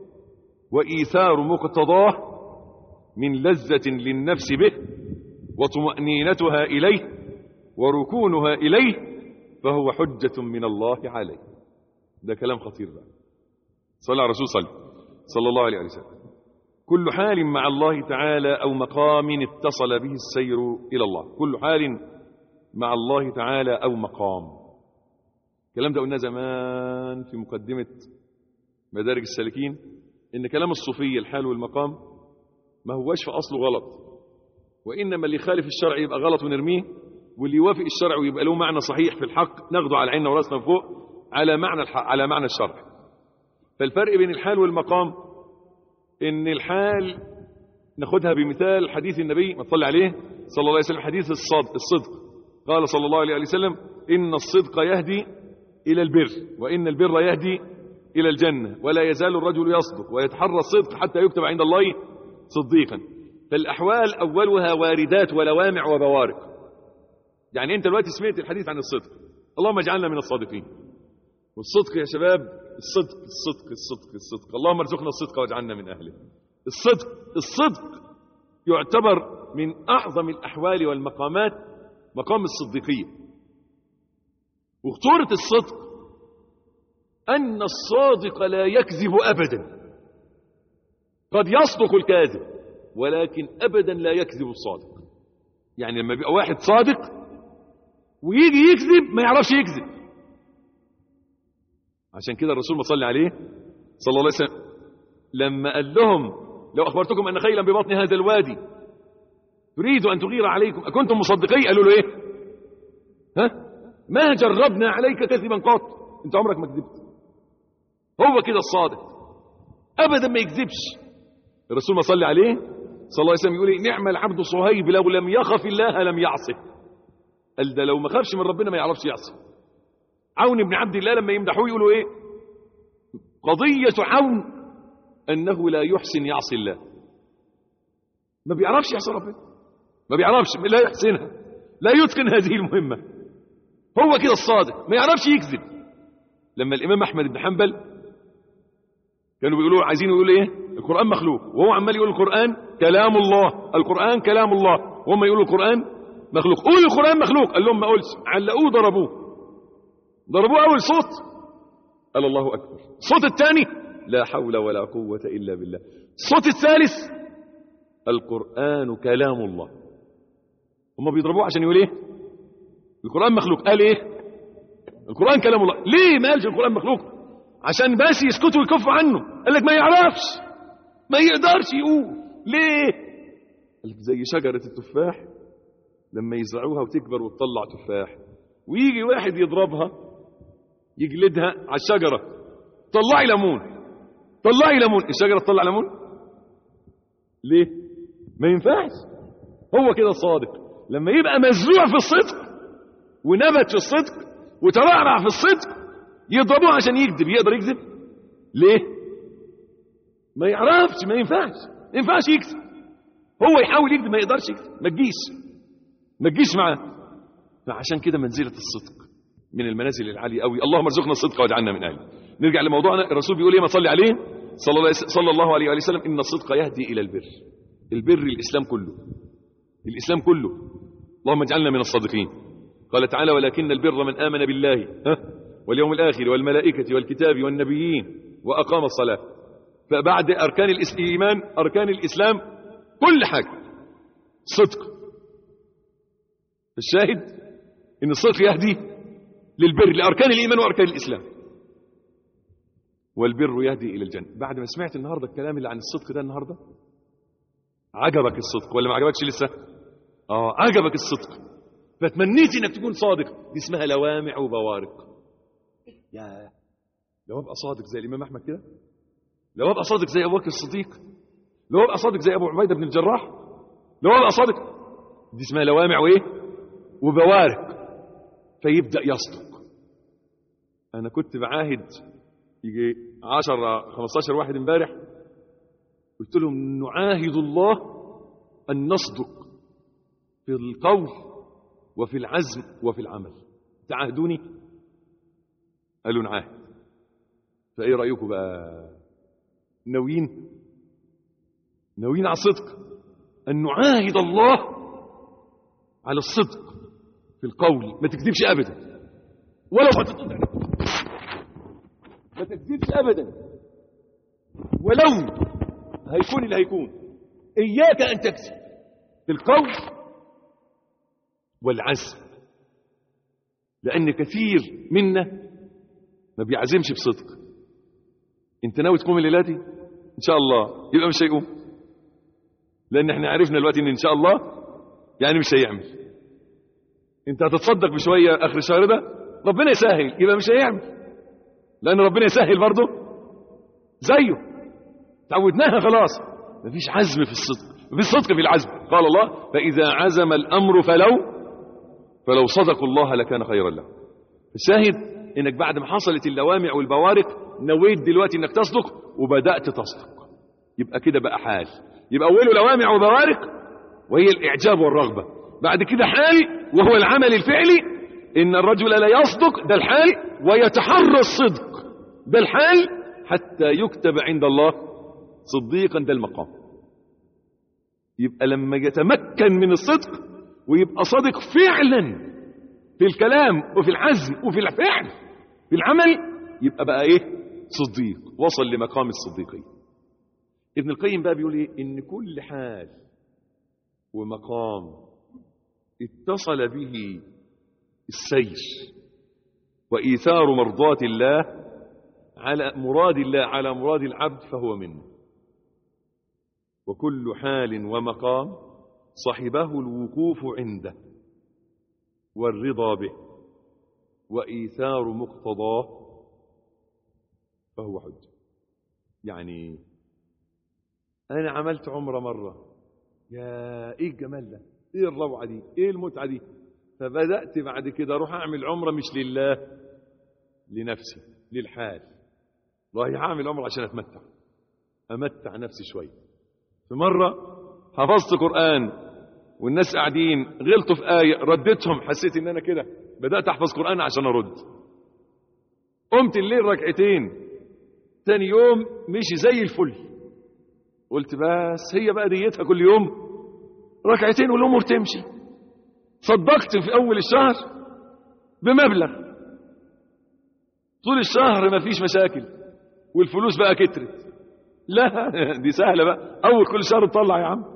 وإيثار مقتضاه من لذة للنفس به وطمأنينتها إليه وركونها إليه فهو حجة من الله عليه ده كلام خطير بقى صلى على الرسول صلى صلى الله عليه وسلم كل حال مع الله تعالى أو مقام اتصل به السير إلى الله كل حال مع الله تعالى أو مقام الكلام ده قلنا زمان في مقدمة مدارج السالكين إن كلام الصوفية الحال والمقام ما هواش في أصله غلط وإنما اللي يخالف الشرع يبقى غلط ونرميه واللي يوافق الشرع ويبقى له معنى صحيح في الحق ناخده على عيننا وراسنا فوق على معنى الحق على معنى الشرع فالفرق بين الحال والمقام ان الحال ناخدها بمثال حديث النبي ما تصلي عليه صلى الله عليه وسلم حديث الصدق الصدق قال صلى الله عليه وسلم ان الصدق يهدي الى البر وان البر يهدي الى الجنه ولا يزال الرجل يصدق ويتحرى الصدق حتى يكتب عند الله صديقا فالاحوال اولها واردات ولوامع وبوارق يعني انت دلوقتي سمعت الحديث عن الصدق اللهم اجعلنا من الصادقين والصدق يا شباب الصدق الصدق الصدق الصدق اللهم ارزقنا الصدق واجعلنا من اهله الصدق الصدق يعتبر من اعظم الاحوال والمقامات مقام الصديقيه وخطوره الصدق ان الصادق لا يكذب ابدا قد يصدق الكاذب ولكن ابدا لا يكذب الصادق يعني لما بيبقى واحد صادق ويجي يكذب ما يعرفش يكذب عشان كده الرسول ما صلى عليه صلى الله عليه وسلم لما قال لهم لو أخبرتكم أن خيلا ببطن هذا الوادي تريد أن تغير عليكم أكنتم مصدقين قالوا له إيه ها ما جربنا عليك كذبا قط انت عمرك ما كذبت هو كده الصادق ابدا ما يكذبش الرسول ما صلى عليه صلى الله عليه وسلم يقول إيه؟ نعم العبد صهيب لو لم يخف الله لم يعصه قال ده لو ما خافش من ربنا ما يعرفش يعصي عون بن عبد الله لما يمدحوه يقولوا ايه قضية عون انه لا يحسن يعصي الله ما بيعرفش يعصي ربنا ما بيعرفش لا يحسنها لا يتقن هذه المهمة هو كده الصادق ما يعرفش يكذب لما الامام احمد بن حنبل كانوا بيقولوا عايزين يقولوا ايه القرآن مخلوق وهو عمال يقول القرآن كلام الله القرآن كلام الله وهم يقولوا القرآن مخلوق قول القرآن مخلوق قال لهم ما قولش علقوه ضربوه ضربوه أول صوت قال الله أكبر الصوت الثاني لا حول ولا قوة إلا بالله الصوت الثالث القرآن كلام الله هم بيضربوه عشان يقول ايه القرآن مخلوق قال ايه القرآن كلام الله ليه ما قالش القرآن مخلوق عشان بس يسكتوا ويكفوا عنه قال لك ما يعرفش ما يقدرش يقول ليه قال لك زي شجرة التفاح لما يزرعوها وتكبر وتطلع تفاح ويجي واحد يضربها يجلدها على الشجرة طلعي ليمون طلعي ليمون الشجرة تطلع ليمون ليه ما ينفعش هو كده صادق لما يبقى مزروع في الصدق ونبت في الصدق وترعرع في الصدق يضربوه عشان يكذب يقدر يكذب ليه ما يعرفش ما ينفعش ما ينفعش يكذب هو يحاول يكذب ما يقدرش يكذب ما تجيش ما تجيش معاه فعشان كده منزلة الصدق من المنازل العالية قوي اللهم ارزقنا الصدق واجعلنا من اهله نرجع لموضوعنا الرسول بيقول ايه ما صلي عليه صلى الله, صلى الله عليه وآله وسلم ان الصدق يهدي الى البر البر الاسلام كله الاسلام كله اللهم اجعلنا من الصادقين قال تعالى ولكن البر من آمن بالله ها واليوم الآخر والملائكة والكتاب والنبيين وأقام الصلاة فبعد أركان الإيمان أركان الإسلام كل حاجة صدق الشاهد إن الصدق يهدي للبر لأركان الإيمان وأركان الإسلام والبر يهدي إلى الجنة بعد ما سمعت النهاردة الكلام اللي عن الصدق ده النهاردة عجبك الصدق ولا ما عجبكش لسه آه عجبك الصدق فتمنيت انك تكون صادق دي اسمها لوامع وبوارق يا لو ابقى صادق زي الامام احمد كده لو ابقى صادق زي ابو بكر الصديق لو ابقى صادق زي ابو عبيده بن الجراح لو ابقى صادق دي اسمها لوامع وايه وبوارق فيبدا يصدق انا كنت بعاهد يجي 10 15 واحد امبارح قلت لهم نعاهد الله ان نصدق في القول وفي العزم وفي العمل تعاهدوني قالوا نعاهد فايه رايكم بقى ناويين ناويين على الصدق ان نعاهد الله على الصدق في القول ما تكذبش ابدا ولو هتطلع ما تكذبش ابدا ولو هيكون اللي هيكون اياك ان تكذب في القول والعزم لأن كثير منا ما بيعزمش بصدق انت ناوي تقوم الليلة دي ان شاء الله يبقى مش هيقوم لان احنا عرفنا دلوقتي ان ان شاء الله يعني مش هيعمل انت هتتصدق بشوية اخر الشهر ده ربنا يسهل يبقى مش هيعمل لان ربنا يسهل برضه زيه تعودناها خلاص مفيش عزم في الصدق مفيش صدق في العزم قال الله فإذا عزم الأمر فلو فلو صدقوا الله لكان خيرا لهم الشاهد انك بعد ما حصلت اللوامع والبوارق نويت دلوقتي انك تصدق وبدأت تصدق يبقى كده بقى حال يبقى اوله لوامع وبوارق وهي الاعجاب والرغبة بعد كده حال وهو العمل الفعلي ان الرجل لا يصدق ده الحال ويتحرى الصدق ده الحال حتى يكتب عند الله صديقا ده المقام يبقى لما يتمكن من الصدق ويبقى صادق فعلا في الكلام وفي العزم وفي الفعل في العمل يبقى بقى ايه صديق وصل لمقام الصديقين ابن القيم بقى بيقول ايه ان كل حال ومقام اتصل به السير وايثار مرضات الله على مراد الله على مراد العبد فهو منه وكل حال ومقام صحبه الوقوف عنده والرضا به وإيثار مقتضاه فهو حج يعني أنا عملت عمرة مرة يا إيه الجمال ده إيه الروعة دي إيه المتعة دي فبدأت بعد كده أروح أعمل عمرة مش لله لنفسي للحال رايح أعمل عمرة عشان أتمتع أمتع نفسي شوية في مرة حفظت قرآن والناس قاعدين غلطوا في آية رديتهم حسيت إن أنا كده بدأت أحفظ قرآن عشان أرد قمت الليل ركعتين تاني يوم مشي زي الفل قلت بس هي بقى ديتها كل يوم ركعتين والامور تمشي صدقت في اول الشهر بمبلغ طول الشهر ما فيش مشاكل والفلوس بقى كترت لا دي سهلة بقى اول كل شهر تطلع يا عم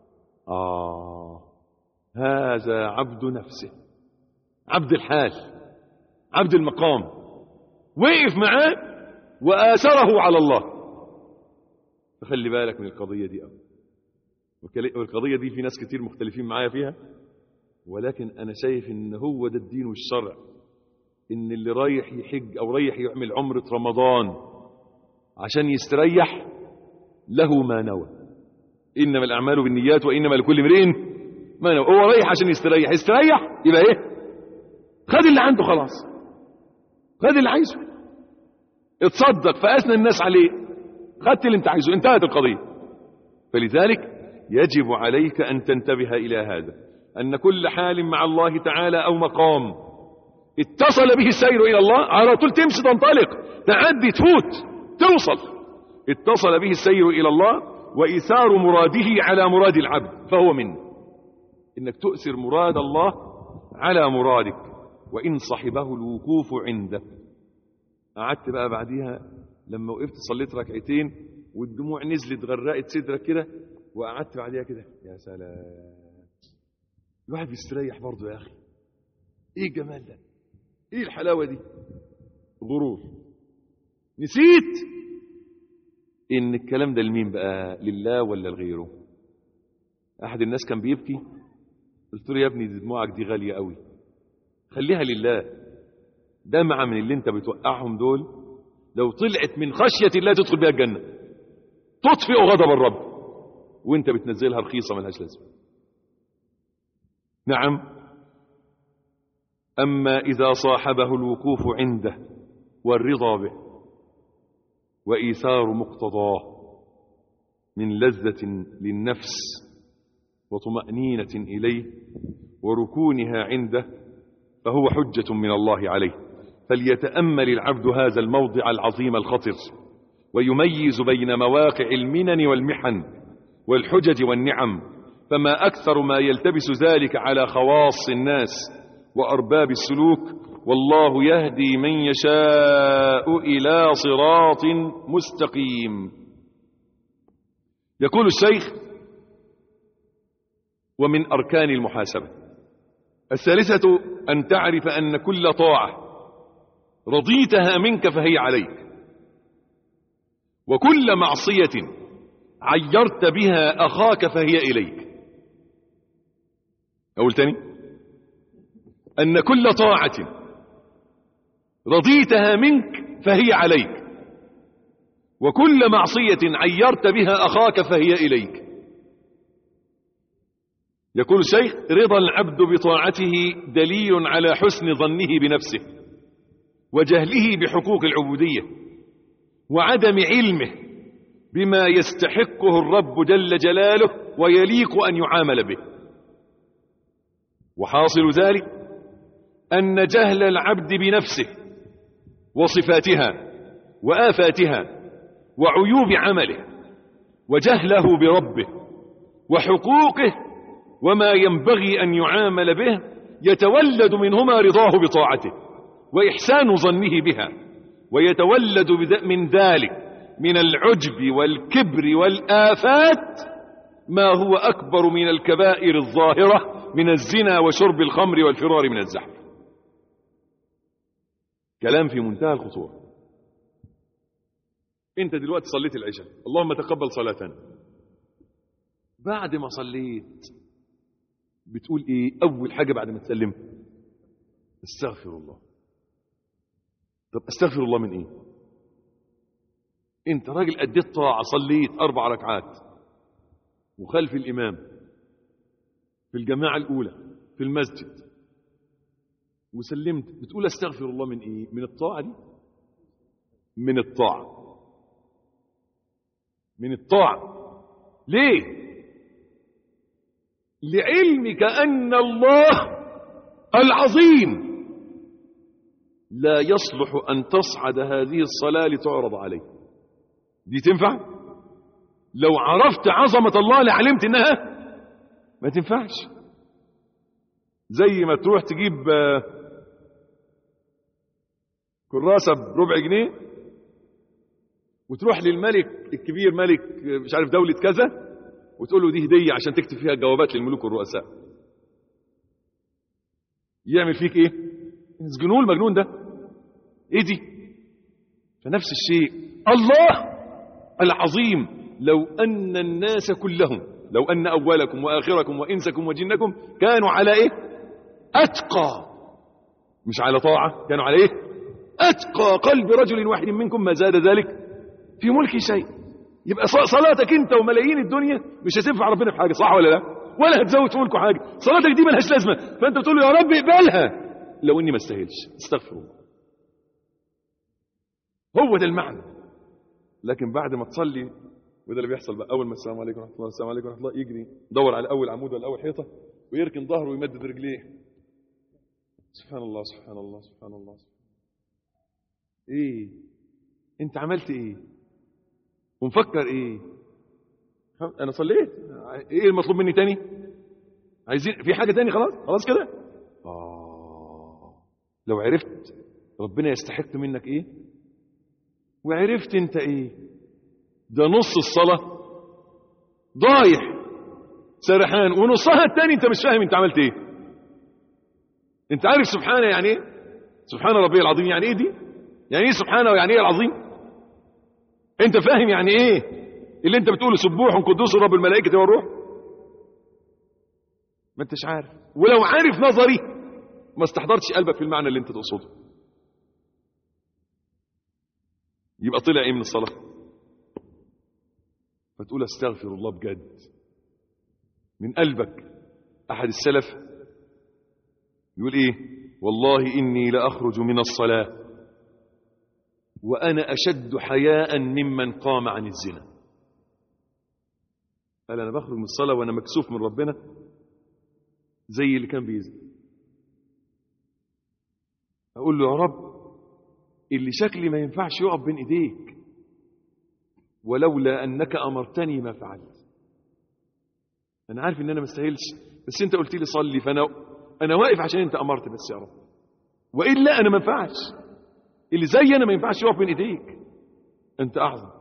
اه هذا عبد نفسه عبد الحال عبد المقام وقف معاه وآثره على الله فخلي بالك من القضية دي أوي والقضية دي في ناس كتير مختلفين معايا فيها ولكن أنا شايف إن هو ده الدين والشرع إن اللي رايح يحج أو رايح يعمل عمرة رمضان عشان يستريح له ما نوى إنما الأعمال بالنيات وإنما لكل امرئ ما نوى هو رايح عشان يستريح يستريح يبقى إيه خد اللي عنده خلاص خد اللي عايزه اتصدق فأثنى الناس عليه خدت اللي انت عايزه انتهت القضية فلذلك يجب عليك أن تنتبه إلى هذا أن كل حال مع الله تعالى أو مقام اتصل به السير إلى الله على طول تمشي تنطلق تعدي تفوت توصل اتصل به السير إلى الله وإيثار مراده على مراد العبد فهو منه إنك تؤثر مراد الله على مرادك وإن صحبه الوقوف عنده قعدت بقى بعديها لما وقفت صليت ركعتين والدموع نزلت غرقت صدرك كده وقعدت بعديها كده يا سلام الواحد بيستريح برضه يا اخي ايه الجمال ده ايه الحلاوه دي غرور نسيت ان الكلام ده لمين بقى لله ولا لغيره احد الناس كان بيبكي قلت له يا ابني دي دموعك دي غاليه قوي خليها لله دمعه من اللي انت بتوقعهم دول لو طلعت من خشيه الله تدخل بها الجنه تطفئ غضب الرب وانت بتنزلها رخيصه ملهاش لازمه نعم اما اذا صاحبه الوقوف عنده والرضا به وايثار مقتضاه من لذه للنفس وطمانينه اليه وركونها عنده فهو حجه من الله عليه فليتامل العبد هذا الموضع العظيم الخطر ويميز بين مواقع المنن والمحن والحجج والنعم فما أكثر ما يلتبس ذلك على خواص الناس وأرباب السلوك والله يهدي من يشاء إلى صراط مستقيم يقول الشيخ ومن أركان المحاسبة الثالثة أن تعرف أن كل طاعة رضيتها منك فهي عليك وكل معصية عيرت بها أخاك فهي إليك أقول تاني أن كل طاعة رضيتها منك فهي عليك وكل معصية عيرت بها أخاك فهي إليك يقول الشيخ رضا العبد بطاعته دليل على حسن ظنه بنفسه وجهله بحقوق العبودية وعدم علمه بما يستحقه الرب جل جلاله ويليق أن يعامل به وحاصل ذلك أن جهل العبد بنفسه وصفاتها وآفاتها وعيوب عمله وجهله بربه وحقوقه وما ينبغي أن يعامل به يتولد منهما رضاه بطاعته وإحسان ظنه بها ويتولد من ذلك من العجب والكبر والآفات ما هو أكبر من الكبائر الظاهرة من الزنا وشرب الخمر والفرار من الزحف كلام في منتهى الخطورة انت دلوقتي صليت العشاء اللهم تقبل صلاتنا بعد ما صليت بتقول ايه اول حاجه بعد ما تسلم استغفر الله طب استغفر الله من ايه انت راجل اديت طاعه صليت اربع ركعات وخلف الامام في الجماعه الاولى في المسجد وسلمت بتقول استغفر الله من ايه من الطاعه دي من الطاعه من الطاعه ليه لعلمك ان الله العظيم لا يصلح ان تصعد هذه الصلاه لتعرض عليه دي تنفع لو عرفت عظمه الله لعلمت انها ما تنفعش زي ما تروح تجيب آه، كراسه بربع جنيه وتروح للملك الكبير ملك آه، مش عارف دوله كذا وتقول له دي هديه عشان تكتب فيها جوابات للملوك والرؤساء يعمل فيك ايه يسجنوه المجنون ده ايه دي فنفس الشيء الله العظيم لو ان الناس كلهم لو ان اولكم واخركم وانسكم وجنكم كانوا على ايه اتقى مش على طاعه كانوا على ايه اتقى قلب رجل واحد منكم ما زاد ذلك في ملك شيء يبقى ص- صلاتك انت وملايين الدنيا مش هتنفع ربنا في حاجه صح ولا لا ولا هتزود في ملكه حاجه صلاتك دي ملهاش لازمه فانت بتقول له يا رب اقبلها لو اني ما استاهلش استغفر الله هو ده المعنى لكن بعد ما تصلي وده اللي بيحصل بقى اول ما السلام عليكم ورحمه الله السلام عليكم ورحمه الله يجري يدور على اول عمود ولا اول حيطه ويركن ظهره ويمدد رجليه سبحان الله سبحان الله سبحان الله ايه انت عملت ايه ومفكر ايه انا صليت ايه المطلوب مني تاني عايزين في حاجه تاني خلاص خلاص كده اه لو عرفت ربنا يستحق منك ايه وعرفت انت ايه ده نص الصلاه ضايع سرحان ونصها التاني انت مش فاهم انت عملت ايه انت عارف سبحانه يعني ايه سبحان ربي العظيم يعني ايه دي يعني ايه سبحانه ويعني ايه العظيم انت فاهم يعني ايه اللي انت بتقوله سبوح قدوس رب الملائكه والروح ما انتش عارف ولو عارف نظري ما استحضرتش قلبك في المعنى اللي انت تقصده يبقى طلع ايه من الصلاه فتقول استغفر الله بجد من قلبك احد السلف يقول ايه والله اني لاخرج من الصلاه وانا اشد حياء ممن قام عن الزنا قال انا بخرج من الصلاه وانا مكسوف من ربنا زي اللي كان بيزني اقول له يا رب اللي شكلي ما ينفعش يقف بين ايديك ولولا انك امرتني ما فعلت انا عارف ان انا ما استاهلش بس انت قلت لي صلي فانا انا واقف عشان انت امرت بس يا رب والا انا ما ينفعش اللي زي انا ما ينفعش يقف بين ايديك انت اعظم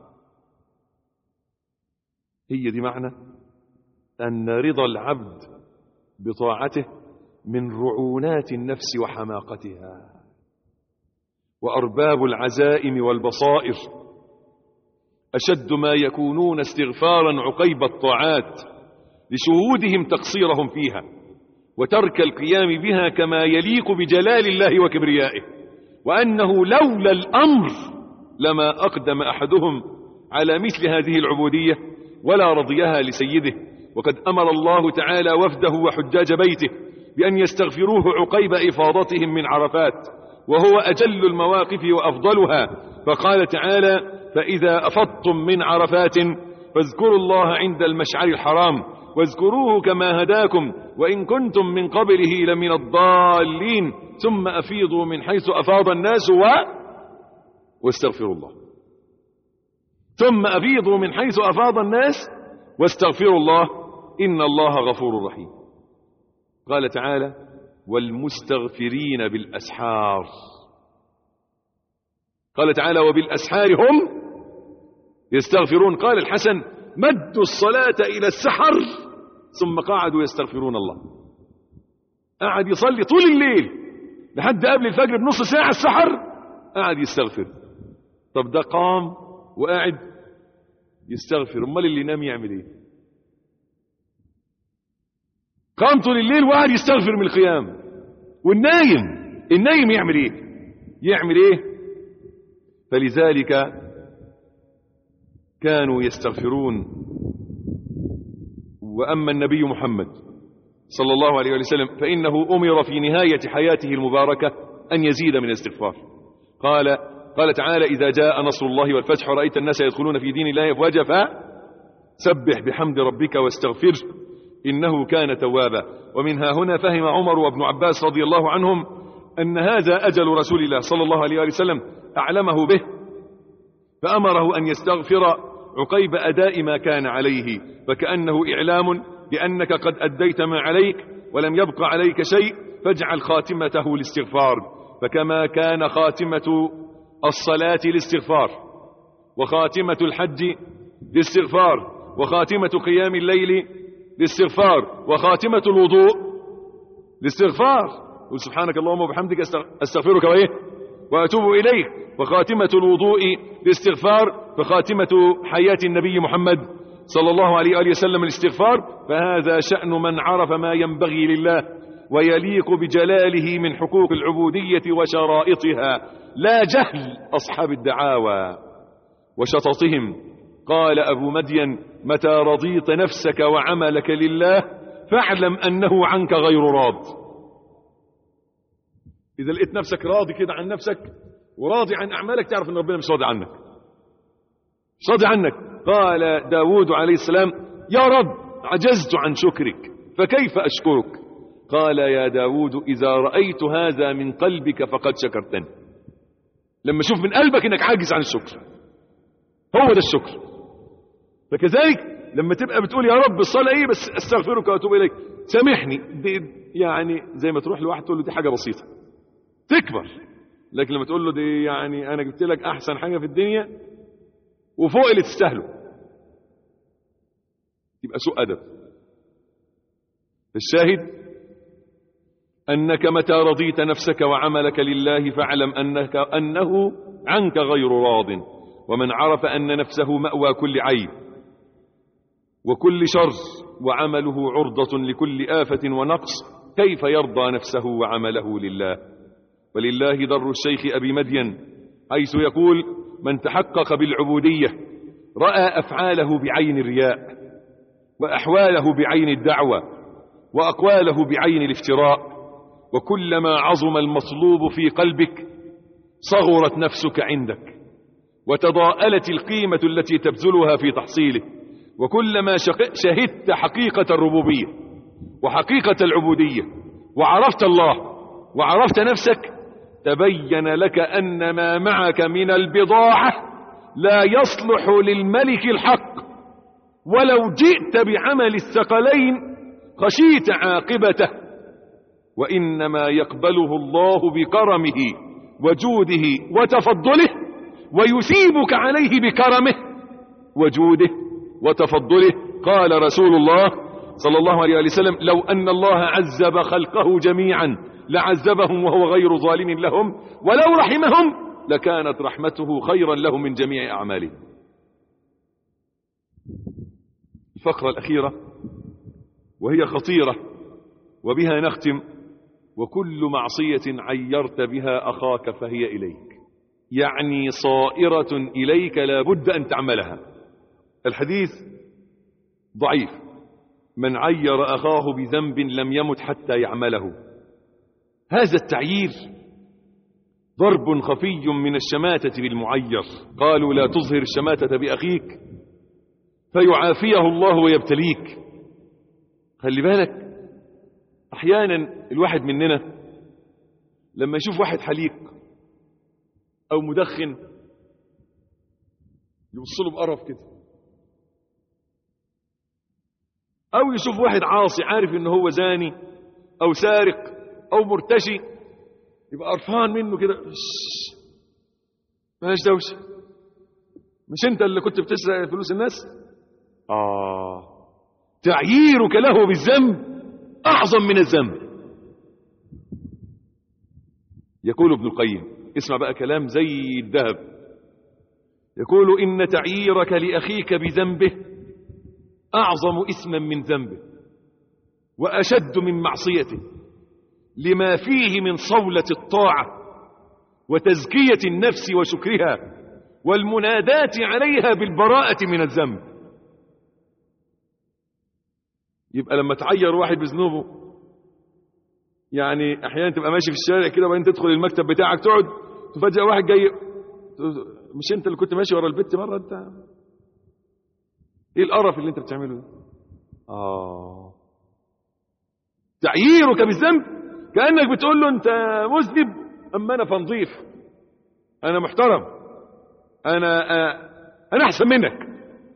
هي دي معنى ان رضا العبد بطاعته من رعونات النفس وحماقتها وارباب العزائم والبصائر اشد ما يكونون استغفارا عقيب الطاعات لشهودهم تقصيرهم فيها وترك القيام بها كما يليق بجلال الله وكبريائه وانه لولا الامر لما اقدم احدهم على مثل هذه العبوديه ولا رضيها لسيده وقد امر الله تعالى وفده وحجاج بيته بان يستغفروه عقيب افاضتهم من عرفات وهو اجل المواقف وافضلها فقال تعالى فاذا افضتم من عرفات فاذكروا الله عند المشعر الحرام واذكروه كما هداكم وان كنتم من قبله لمن الضالين ثم افيضوا من حيث افاض الناس و واستغفروا الله ثم افيضوا من حيث افاض الناس واستغفروا الله ان الله غفور رحيم قال تعالى والمستغفرين بالاسحار قال تعالى وبالاسحار هم يستغفرون قال الحسن مدوا الصلاة إلى السحر ثم قعدوا يستغفرون الله قعد يصلي طول الليل لحد قبل الفجر بنص ساعة السحر قعد يستغفر طب ده قام وقاعد يستغفر امال اللي ينام يعمل ايه قام طول الليل وقاعد يستغفر من القيام والنايم النايم يعمل ايه يعمل ايه فلذلك كانوا يستغفرون واما النبي محمد صلى الله عليه وسلم فانه امر في نهايه حياته المباركه ان يزيد من الاستغفار قال قال تعالى اذا جاء نصر الله والفتح رايت الناس يدخلون في دين الله افواجا فسبح بحمد ربك واستغفره انه كان توابا ومنها هنا فهم عمر وابن عباس رضي الله عنهم ان هذا اجل رسول الله صلى الله عليه وسلم اعلمه به فامره ان يستغفر عقيب اداء ما كان عليه فكانه اعلام بانك قد اديت ما عليك ولم يبق عليك شيء فاجعل خاتمته الاستغفار فكما كان خاتمه الصلاه الاستغفار وخاتمه الحج الاستغفار وخاتمه قيام الليل الاستغفار وخاتمة الوضوء الاستغفار قل سبحانك اللهم وبحمدك استغفرك وايه واتوب اليك وخاتمة الوضوء الاستغفار فخاتمة حياة النبي محمد صلى الله عليه وآله وسلم الاستغفار فهذا شأن من عرف ما ينبغي لله ويليق بجلاله من حقوق العبودية وشرائطها لا جهل أصحاب الدعاوى وشططهم قال أبو مدين متى رضيت نفسك وعملك لله فاعلم أنه عنك غير راض إذا لقيت نفسك راضي كده عن نفسك وراضي عن أعمالك تعرف أن ربنا مش راضي عنك مش راضي عنك قال داود عليه السلام يا رب عجزت عن شكرك فكيف أشكرك قال يا داود إذا رأيت هذا من قلبك فقد شكرتني لما شوف من قلبك انك عاجز عن الشكر هو ده الشكر فكذلك لما تبقى بتقول يا رب الصلاة ايه بس استغفرك واتوب اليك سامحني دي يعني زي ما تروح لواحد تقول له دي حاجة بسيطة تكبر لكن لما تقول له دي يعني انا جبت لك احسن حاجة في الدنيا وفوق اللي تستاهله يبقى سوء ادب الشاهد انك متى رضيت نفسك وعملك لله فاعلم انك انه عنك غير راض ومن عرف ان نفسه ماوى كل عيب وكل شر وعمله عرضة لكل آفة ونقص كيف يرضى نفسه وعمله لله ولله در الشيخ أبي مدين حيث يقول من تحقق بالعبودية رأى أفعاله بعين الرياء وأحواله بعين الدعوة وأقواله بعين الافتراء وكلما عظم المطلوب في قلبك صغرت نفسك عندك وتضاءلت القيمة التي تبذلها في تحصيله وكلما شهدت حقيقة الربوبية وحقيقة العبودية وعرفت الله وعرفت نفسك تبين لك أن ما معك من البضاعة لا يصلح للملك الحق ولو جئت بعمل الثقلين خشيت عاقبته وإنما يقبله الله بكرمه وجوده وتفضله ويثيبك عليه بكرمه وجوده وتفضله قال رسول الله صلى الله عليه وسلم لو أن الله عذب خلقه جميعا لعذبهم وهو غير ظالم لهم ولو رحمهم لكانت رحمته خيرا لهم من جميع أعمالهم الفقرة الأخيرة وهي خطيرة وبها نختم وكل معصية عيرت بها أخاك فهي إليك يعني صائرة إليك لا بد أن تعملها الحديث ضعيف من عير أخاه بذنب لم يمت حتى يعمله هذا التعيير ضرب خفي من الشماتة بالمعير قالوا لا تظهر الشماتة بأخيك فيعافيه الله ويبتليك خلي بالك أحيانا الواحد مننا لما يشوف واحد حليق أو مدخن يوصله بقرف كده او يشوف واحد عاصي عارف ان هو زاني او سارق او مرتشي يبقى قرفان منه كده مالهاش دوشه مش انت اللي كنت بتسرق فلوس الناس اه تعييرك له بالذنب اعظم من الذنب يقول ابن القيم اسمع بقى كلام زي الذهب يقول إن تعييرك لأخيك بذنبه أعظم إثما من ذنبه وأشد من معصيته لما فيه من صولة الطاعة وتزكية النفس وشكرها والمناداة عليها بالبراءة من الذنب يبقى لما تعير واحد بذنوبه يعني احيانا تبقى ماشي في الشارع كده وبعدين تدخل المكتب بتاعك تقعد تفاجئ واحد جاي مش انت اللي كنت ماشي ورا البت مره انت ايه القرف اللي انت بتعمله ده اه تعييرك بالذنب كانك بتقول له انت مذنب اما انا فنظيف انا محترم انا آه انا احسن منك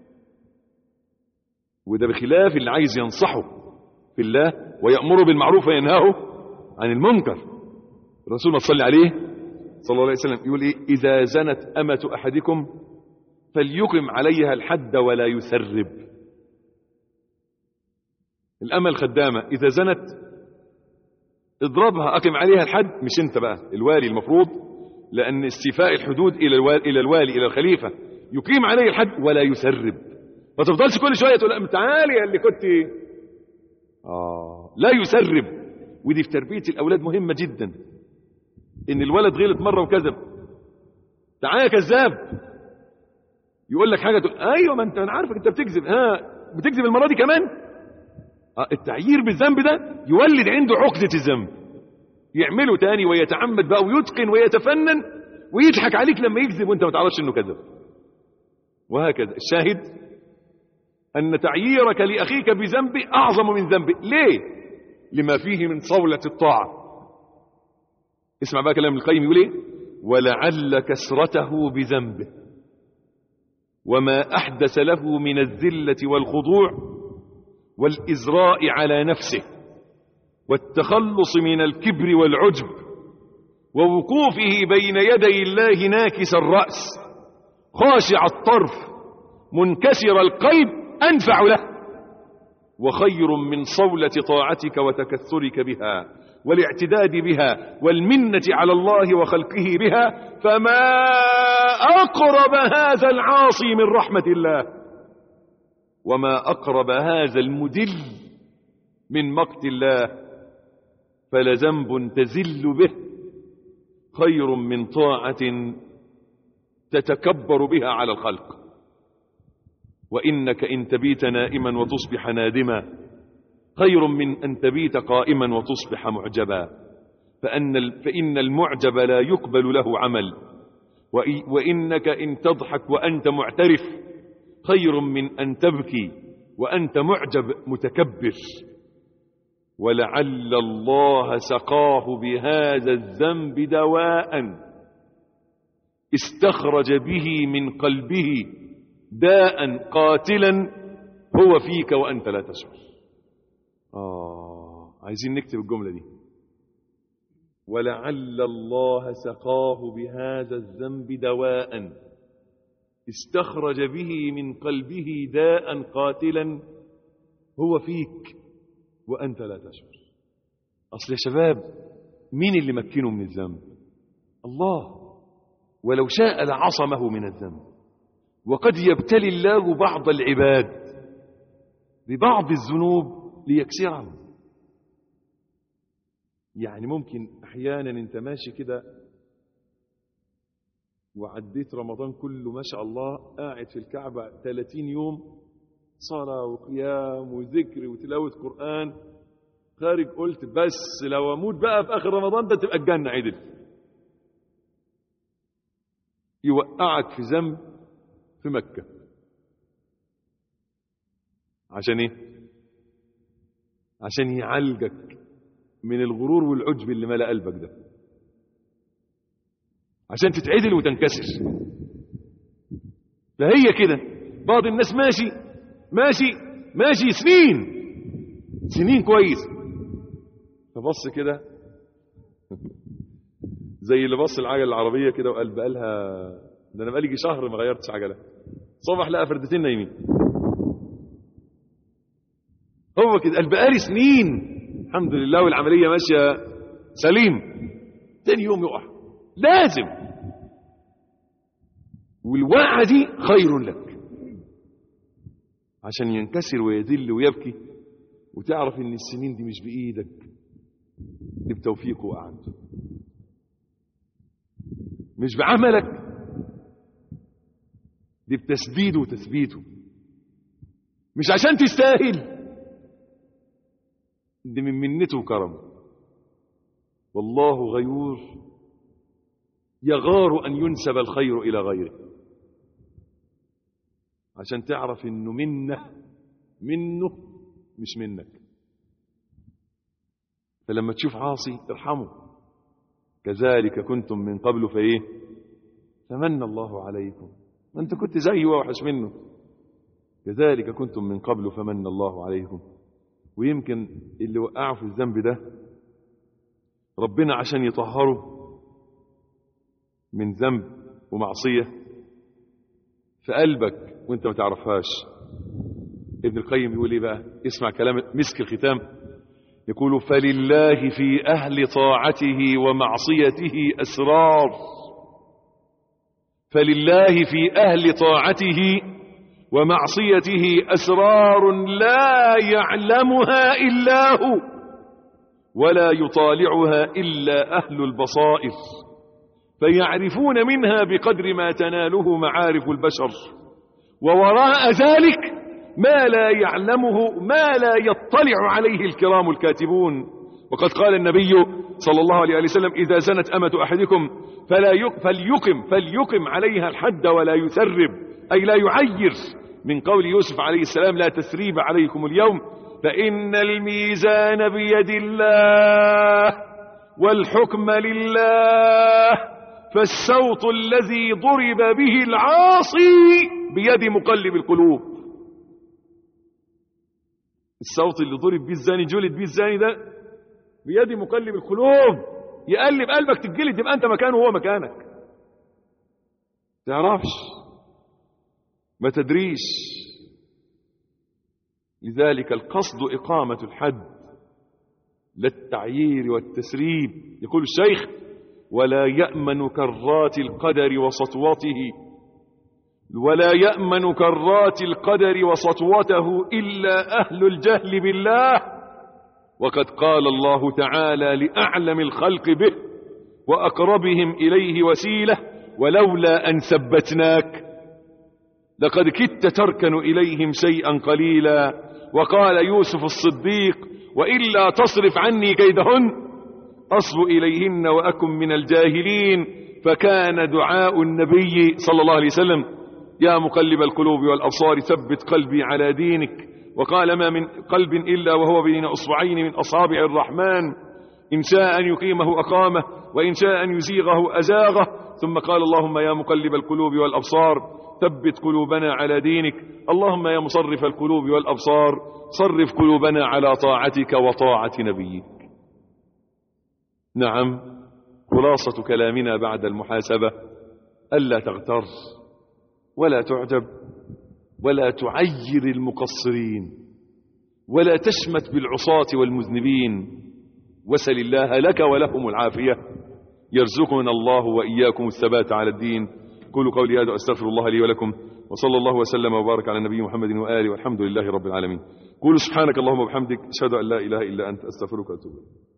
وده بخلاف اللي عايز ينصحه في الله ويأمره بالمعروف وينهاه عن المنكر الرسول ما صلى عليه صلى الله عليه وسلم يقول ايه اذا زنت امة احدكم فليقم عليها الحد ولا يسرب الامة الخدامة اذا زنت اضربها اقم عليها الحد مش انت بقى الوالي المفروض لان استيفاء الحدود الى الوالي الى الوالي الى الخليفة يقيم عليه الحد ولا يسرب ما تفضلش كل شويه تقول تعالي يا اللي كنت اه لا يسرب ودي في تربيه الاولاد مهمه جدا ان الولد غلط مره وكذب تعالى يا كذاب يقول لك حاجه تقول ايوه ما انت انا عارفك انت بتكذب ها بتكذب المره دي كمان آه التعيير بالذنب ده يولد عنده عقده الذنب يعمله تاني ويتعمد بقى ويتقن ويتفنن ويضحك عليك لما يكذب وانت ما تعرفش انه كذب وهكذا الشاهد أن تعييرك لأخيك بذنب أعظم من ذنبه ليه؟ لما فيه من صولة الطاعة اسمع بقى كلام القيم يقول ايه ولعل كسرته بذنبه وما أحدث له من الذلة والخضوع والإزراء على نفسه والتخلص من الكبر والعجب ووقوفه بين يدي الله ناكس الرأس خاشع الطرف منكسر القلب أنفع له وخير من صولة طاعتك وتكثرك بها والاعتداد بها والمنة على الله وخلقه بها فما أقرب هذا العاصي من رحمة الله وما أقرب هذا المدل من مقت الله فلذنب تزل به خير من طاعة تتكبر بها على الخلق وإنك إن تبيت نائما وتصبح نادما خير من أن تبيت قائما وتصبح معجبا فأن فإن المعجب لا يقبل له عمل وإنك إن تضحك وأنت معترف خير من أن تبكي وأنت معجب متكبر ولعل الله سقاه بهذا الذنب دواء استخرج به من قلبه داء قاتلا هو فيك وأنت لا تشعر آه عايزين نكتب الجملة دي ولعل الله سقاه بهذا الذنب دواء استخرج به من قلبه داء قاتلا هو فيك وأنت لا تشعر أصل يا شباب مين اللي مكنه من الذنب الله ولو شاء لعصمه من الذنب وقد يبتلي الله بعض العباد ببعض الذنوب ليكسرهم يعني ممكن احيانا انت ماشي كده وعديت رمضان كله ما شاء الله قاعد في الكعبة 30 يوم صلاة وقيام وذكر وتلاوة قرآن خارج قلت بس لو اموت بقى في اخر رمضان ده تبقى الجنة عدل يوقعك في ذنب في مكة عشان ايه عشان يعالجك من الغرور والعجب اللي ملا قلبك ده عشان تتعدل وتنكسر فهي كده بعض الناس ماشي ماشي ماشي سنين سنين كويس فبص كده زي اللي بص العجله العربيه كده وقال بقالها ده انا بقالي يجي شهر ما غيرتش عجله صبح لقى فردتين نايمين هو كده قال بقالي سنين الحمد لله والعمليه ماشيه سليم تاني يوم يقع لازم والوقعة دي خير لك عشان ينكسر ويذل ويبكي وتعرف ان السنين دي مش بإيدك دي بتوفيقه وقعدته مش بعملك دي بتسديده وتثبيته مش عشان تستاهل دي من منته وكرمه والله غيور يغار أن ينسب الخير إلى غيره عشان تعرف انه منه منه مش منك فلما تشوف عاصي ارحمه كذلك كنتم من قبل فايه فمن الله عليكم ما انت كنت زيه واوحش منه كذلك كنتم من قبل فمن الله عليكم ويمكن اللي وقعه في الذنب ده ربنا عشان يطهره من ذنب ومعصية في قلبك وانت ما تعرفهاش ابن القيم يقول ايه بقى اسمع كلام مسك الختام يقول فلله في أهل طاعته ومعصيته أسرار فلله في أهل طاعته ومعصيته أسرار لا يعلمها إلا هو ولا يطالعها إلا أهل البصائر فيعرفون منها بقدر ما تناله معارف البشر ووراء ذلك ما لا يعلمه ما لا يطلع عليه الكرام الكاتبون وقد قال النبي صلى الله عليه وسلم إذا زنت أمة أحدكم فلا يق فليقم فليقم عليها الحد ولا يثرب أي لا يعير من قول يوسف عليه السلام لا تثريب عليكم اليوم فإن الميزان بيد الله والحكم لله فالسوط الذي ضرب به العاصي بيد مقلب القلوب الصوت اللي ضرب بيه الزاني جلد بيه الزاني ده بيد مقلب القلوب يقلب قلبك تتجلد يبقى انت مكانه وهو مكانك تعرفش ما تدريش لذلك القصد إقامة الحد لا التعيير والتسريب يقول الشيخ ولا يأمن كرات القدر وسطوته ولا يأمن كرات القدر وسطوته إلا أهل الجهل بالله وقد قال الله تعالى لأعلم الخلق به وأقربهم إليه وسيلة ولولا أن ثبتناك لقد كدت تركن إليهم شيئا قليلا وقال يوسف الصديق وإلا تصرف عني كيدهن أصب إليهن وأكن من الجاهلين فكان دعاء النبي صلى الله عليه وسلم يا مقلب القلوب والأبصار ثبت قلبي على دينك وقال ما من قلب إلا وهو بين أصبعين من أصابع الرحمن إن شاء أن يقيمه أقامه وإن شاء أن يزيغه أزاغه ثم قال اللهم يا مقلب القلوب والأبصار ثبت قلوبنا على دينك اللهم يا مصرف القلوب والأبصار صرف قلوبنا على طاعتك وطاعة نبيك نعم خلاصة كلامنا بعد المحاسبة ألا تغتر ولا تعجب ولا تعير المقصرين ولا تشمت بالعصاة والمذنبين وسل الله لك ولهم العافية يرزقنا الله وإياكم الثبات على الدين قولوا قولي هذا أستغفر الله لي ولكم وصلى الله وسلم وبارك على النبي محمد وآله والحمد لله رب العالمين قولوا سبحانك اللهم وبحمدك أشهد أن لا إله إلا أنت أستغفرك وأتوب إليك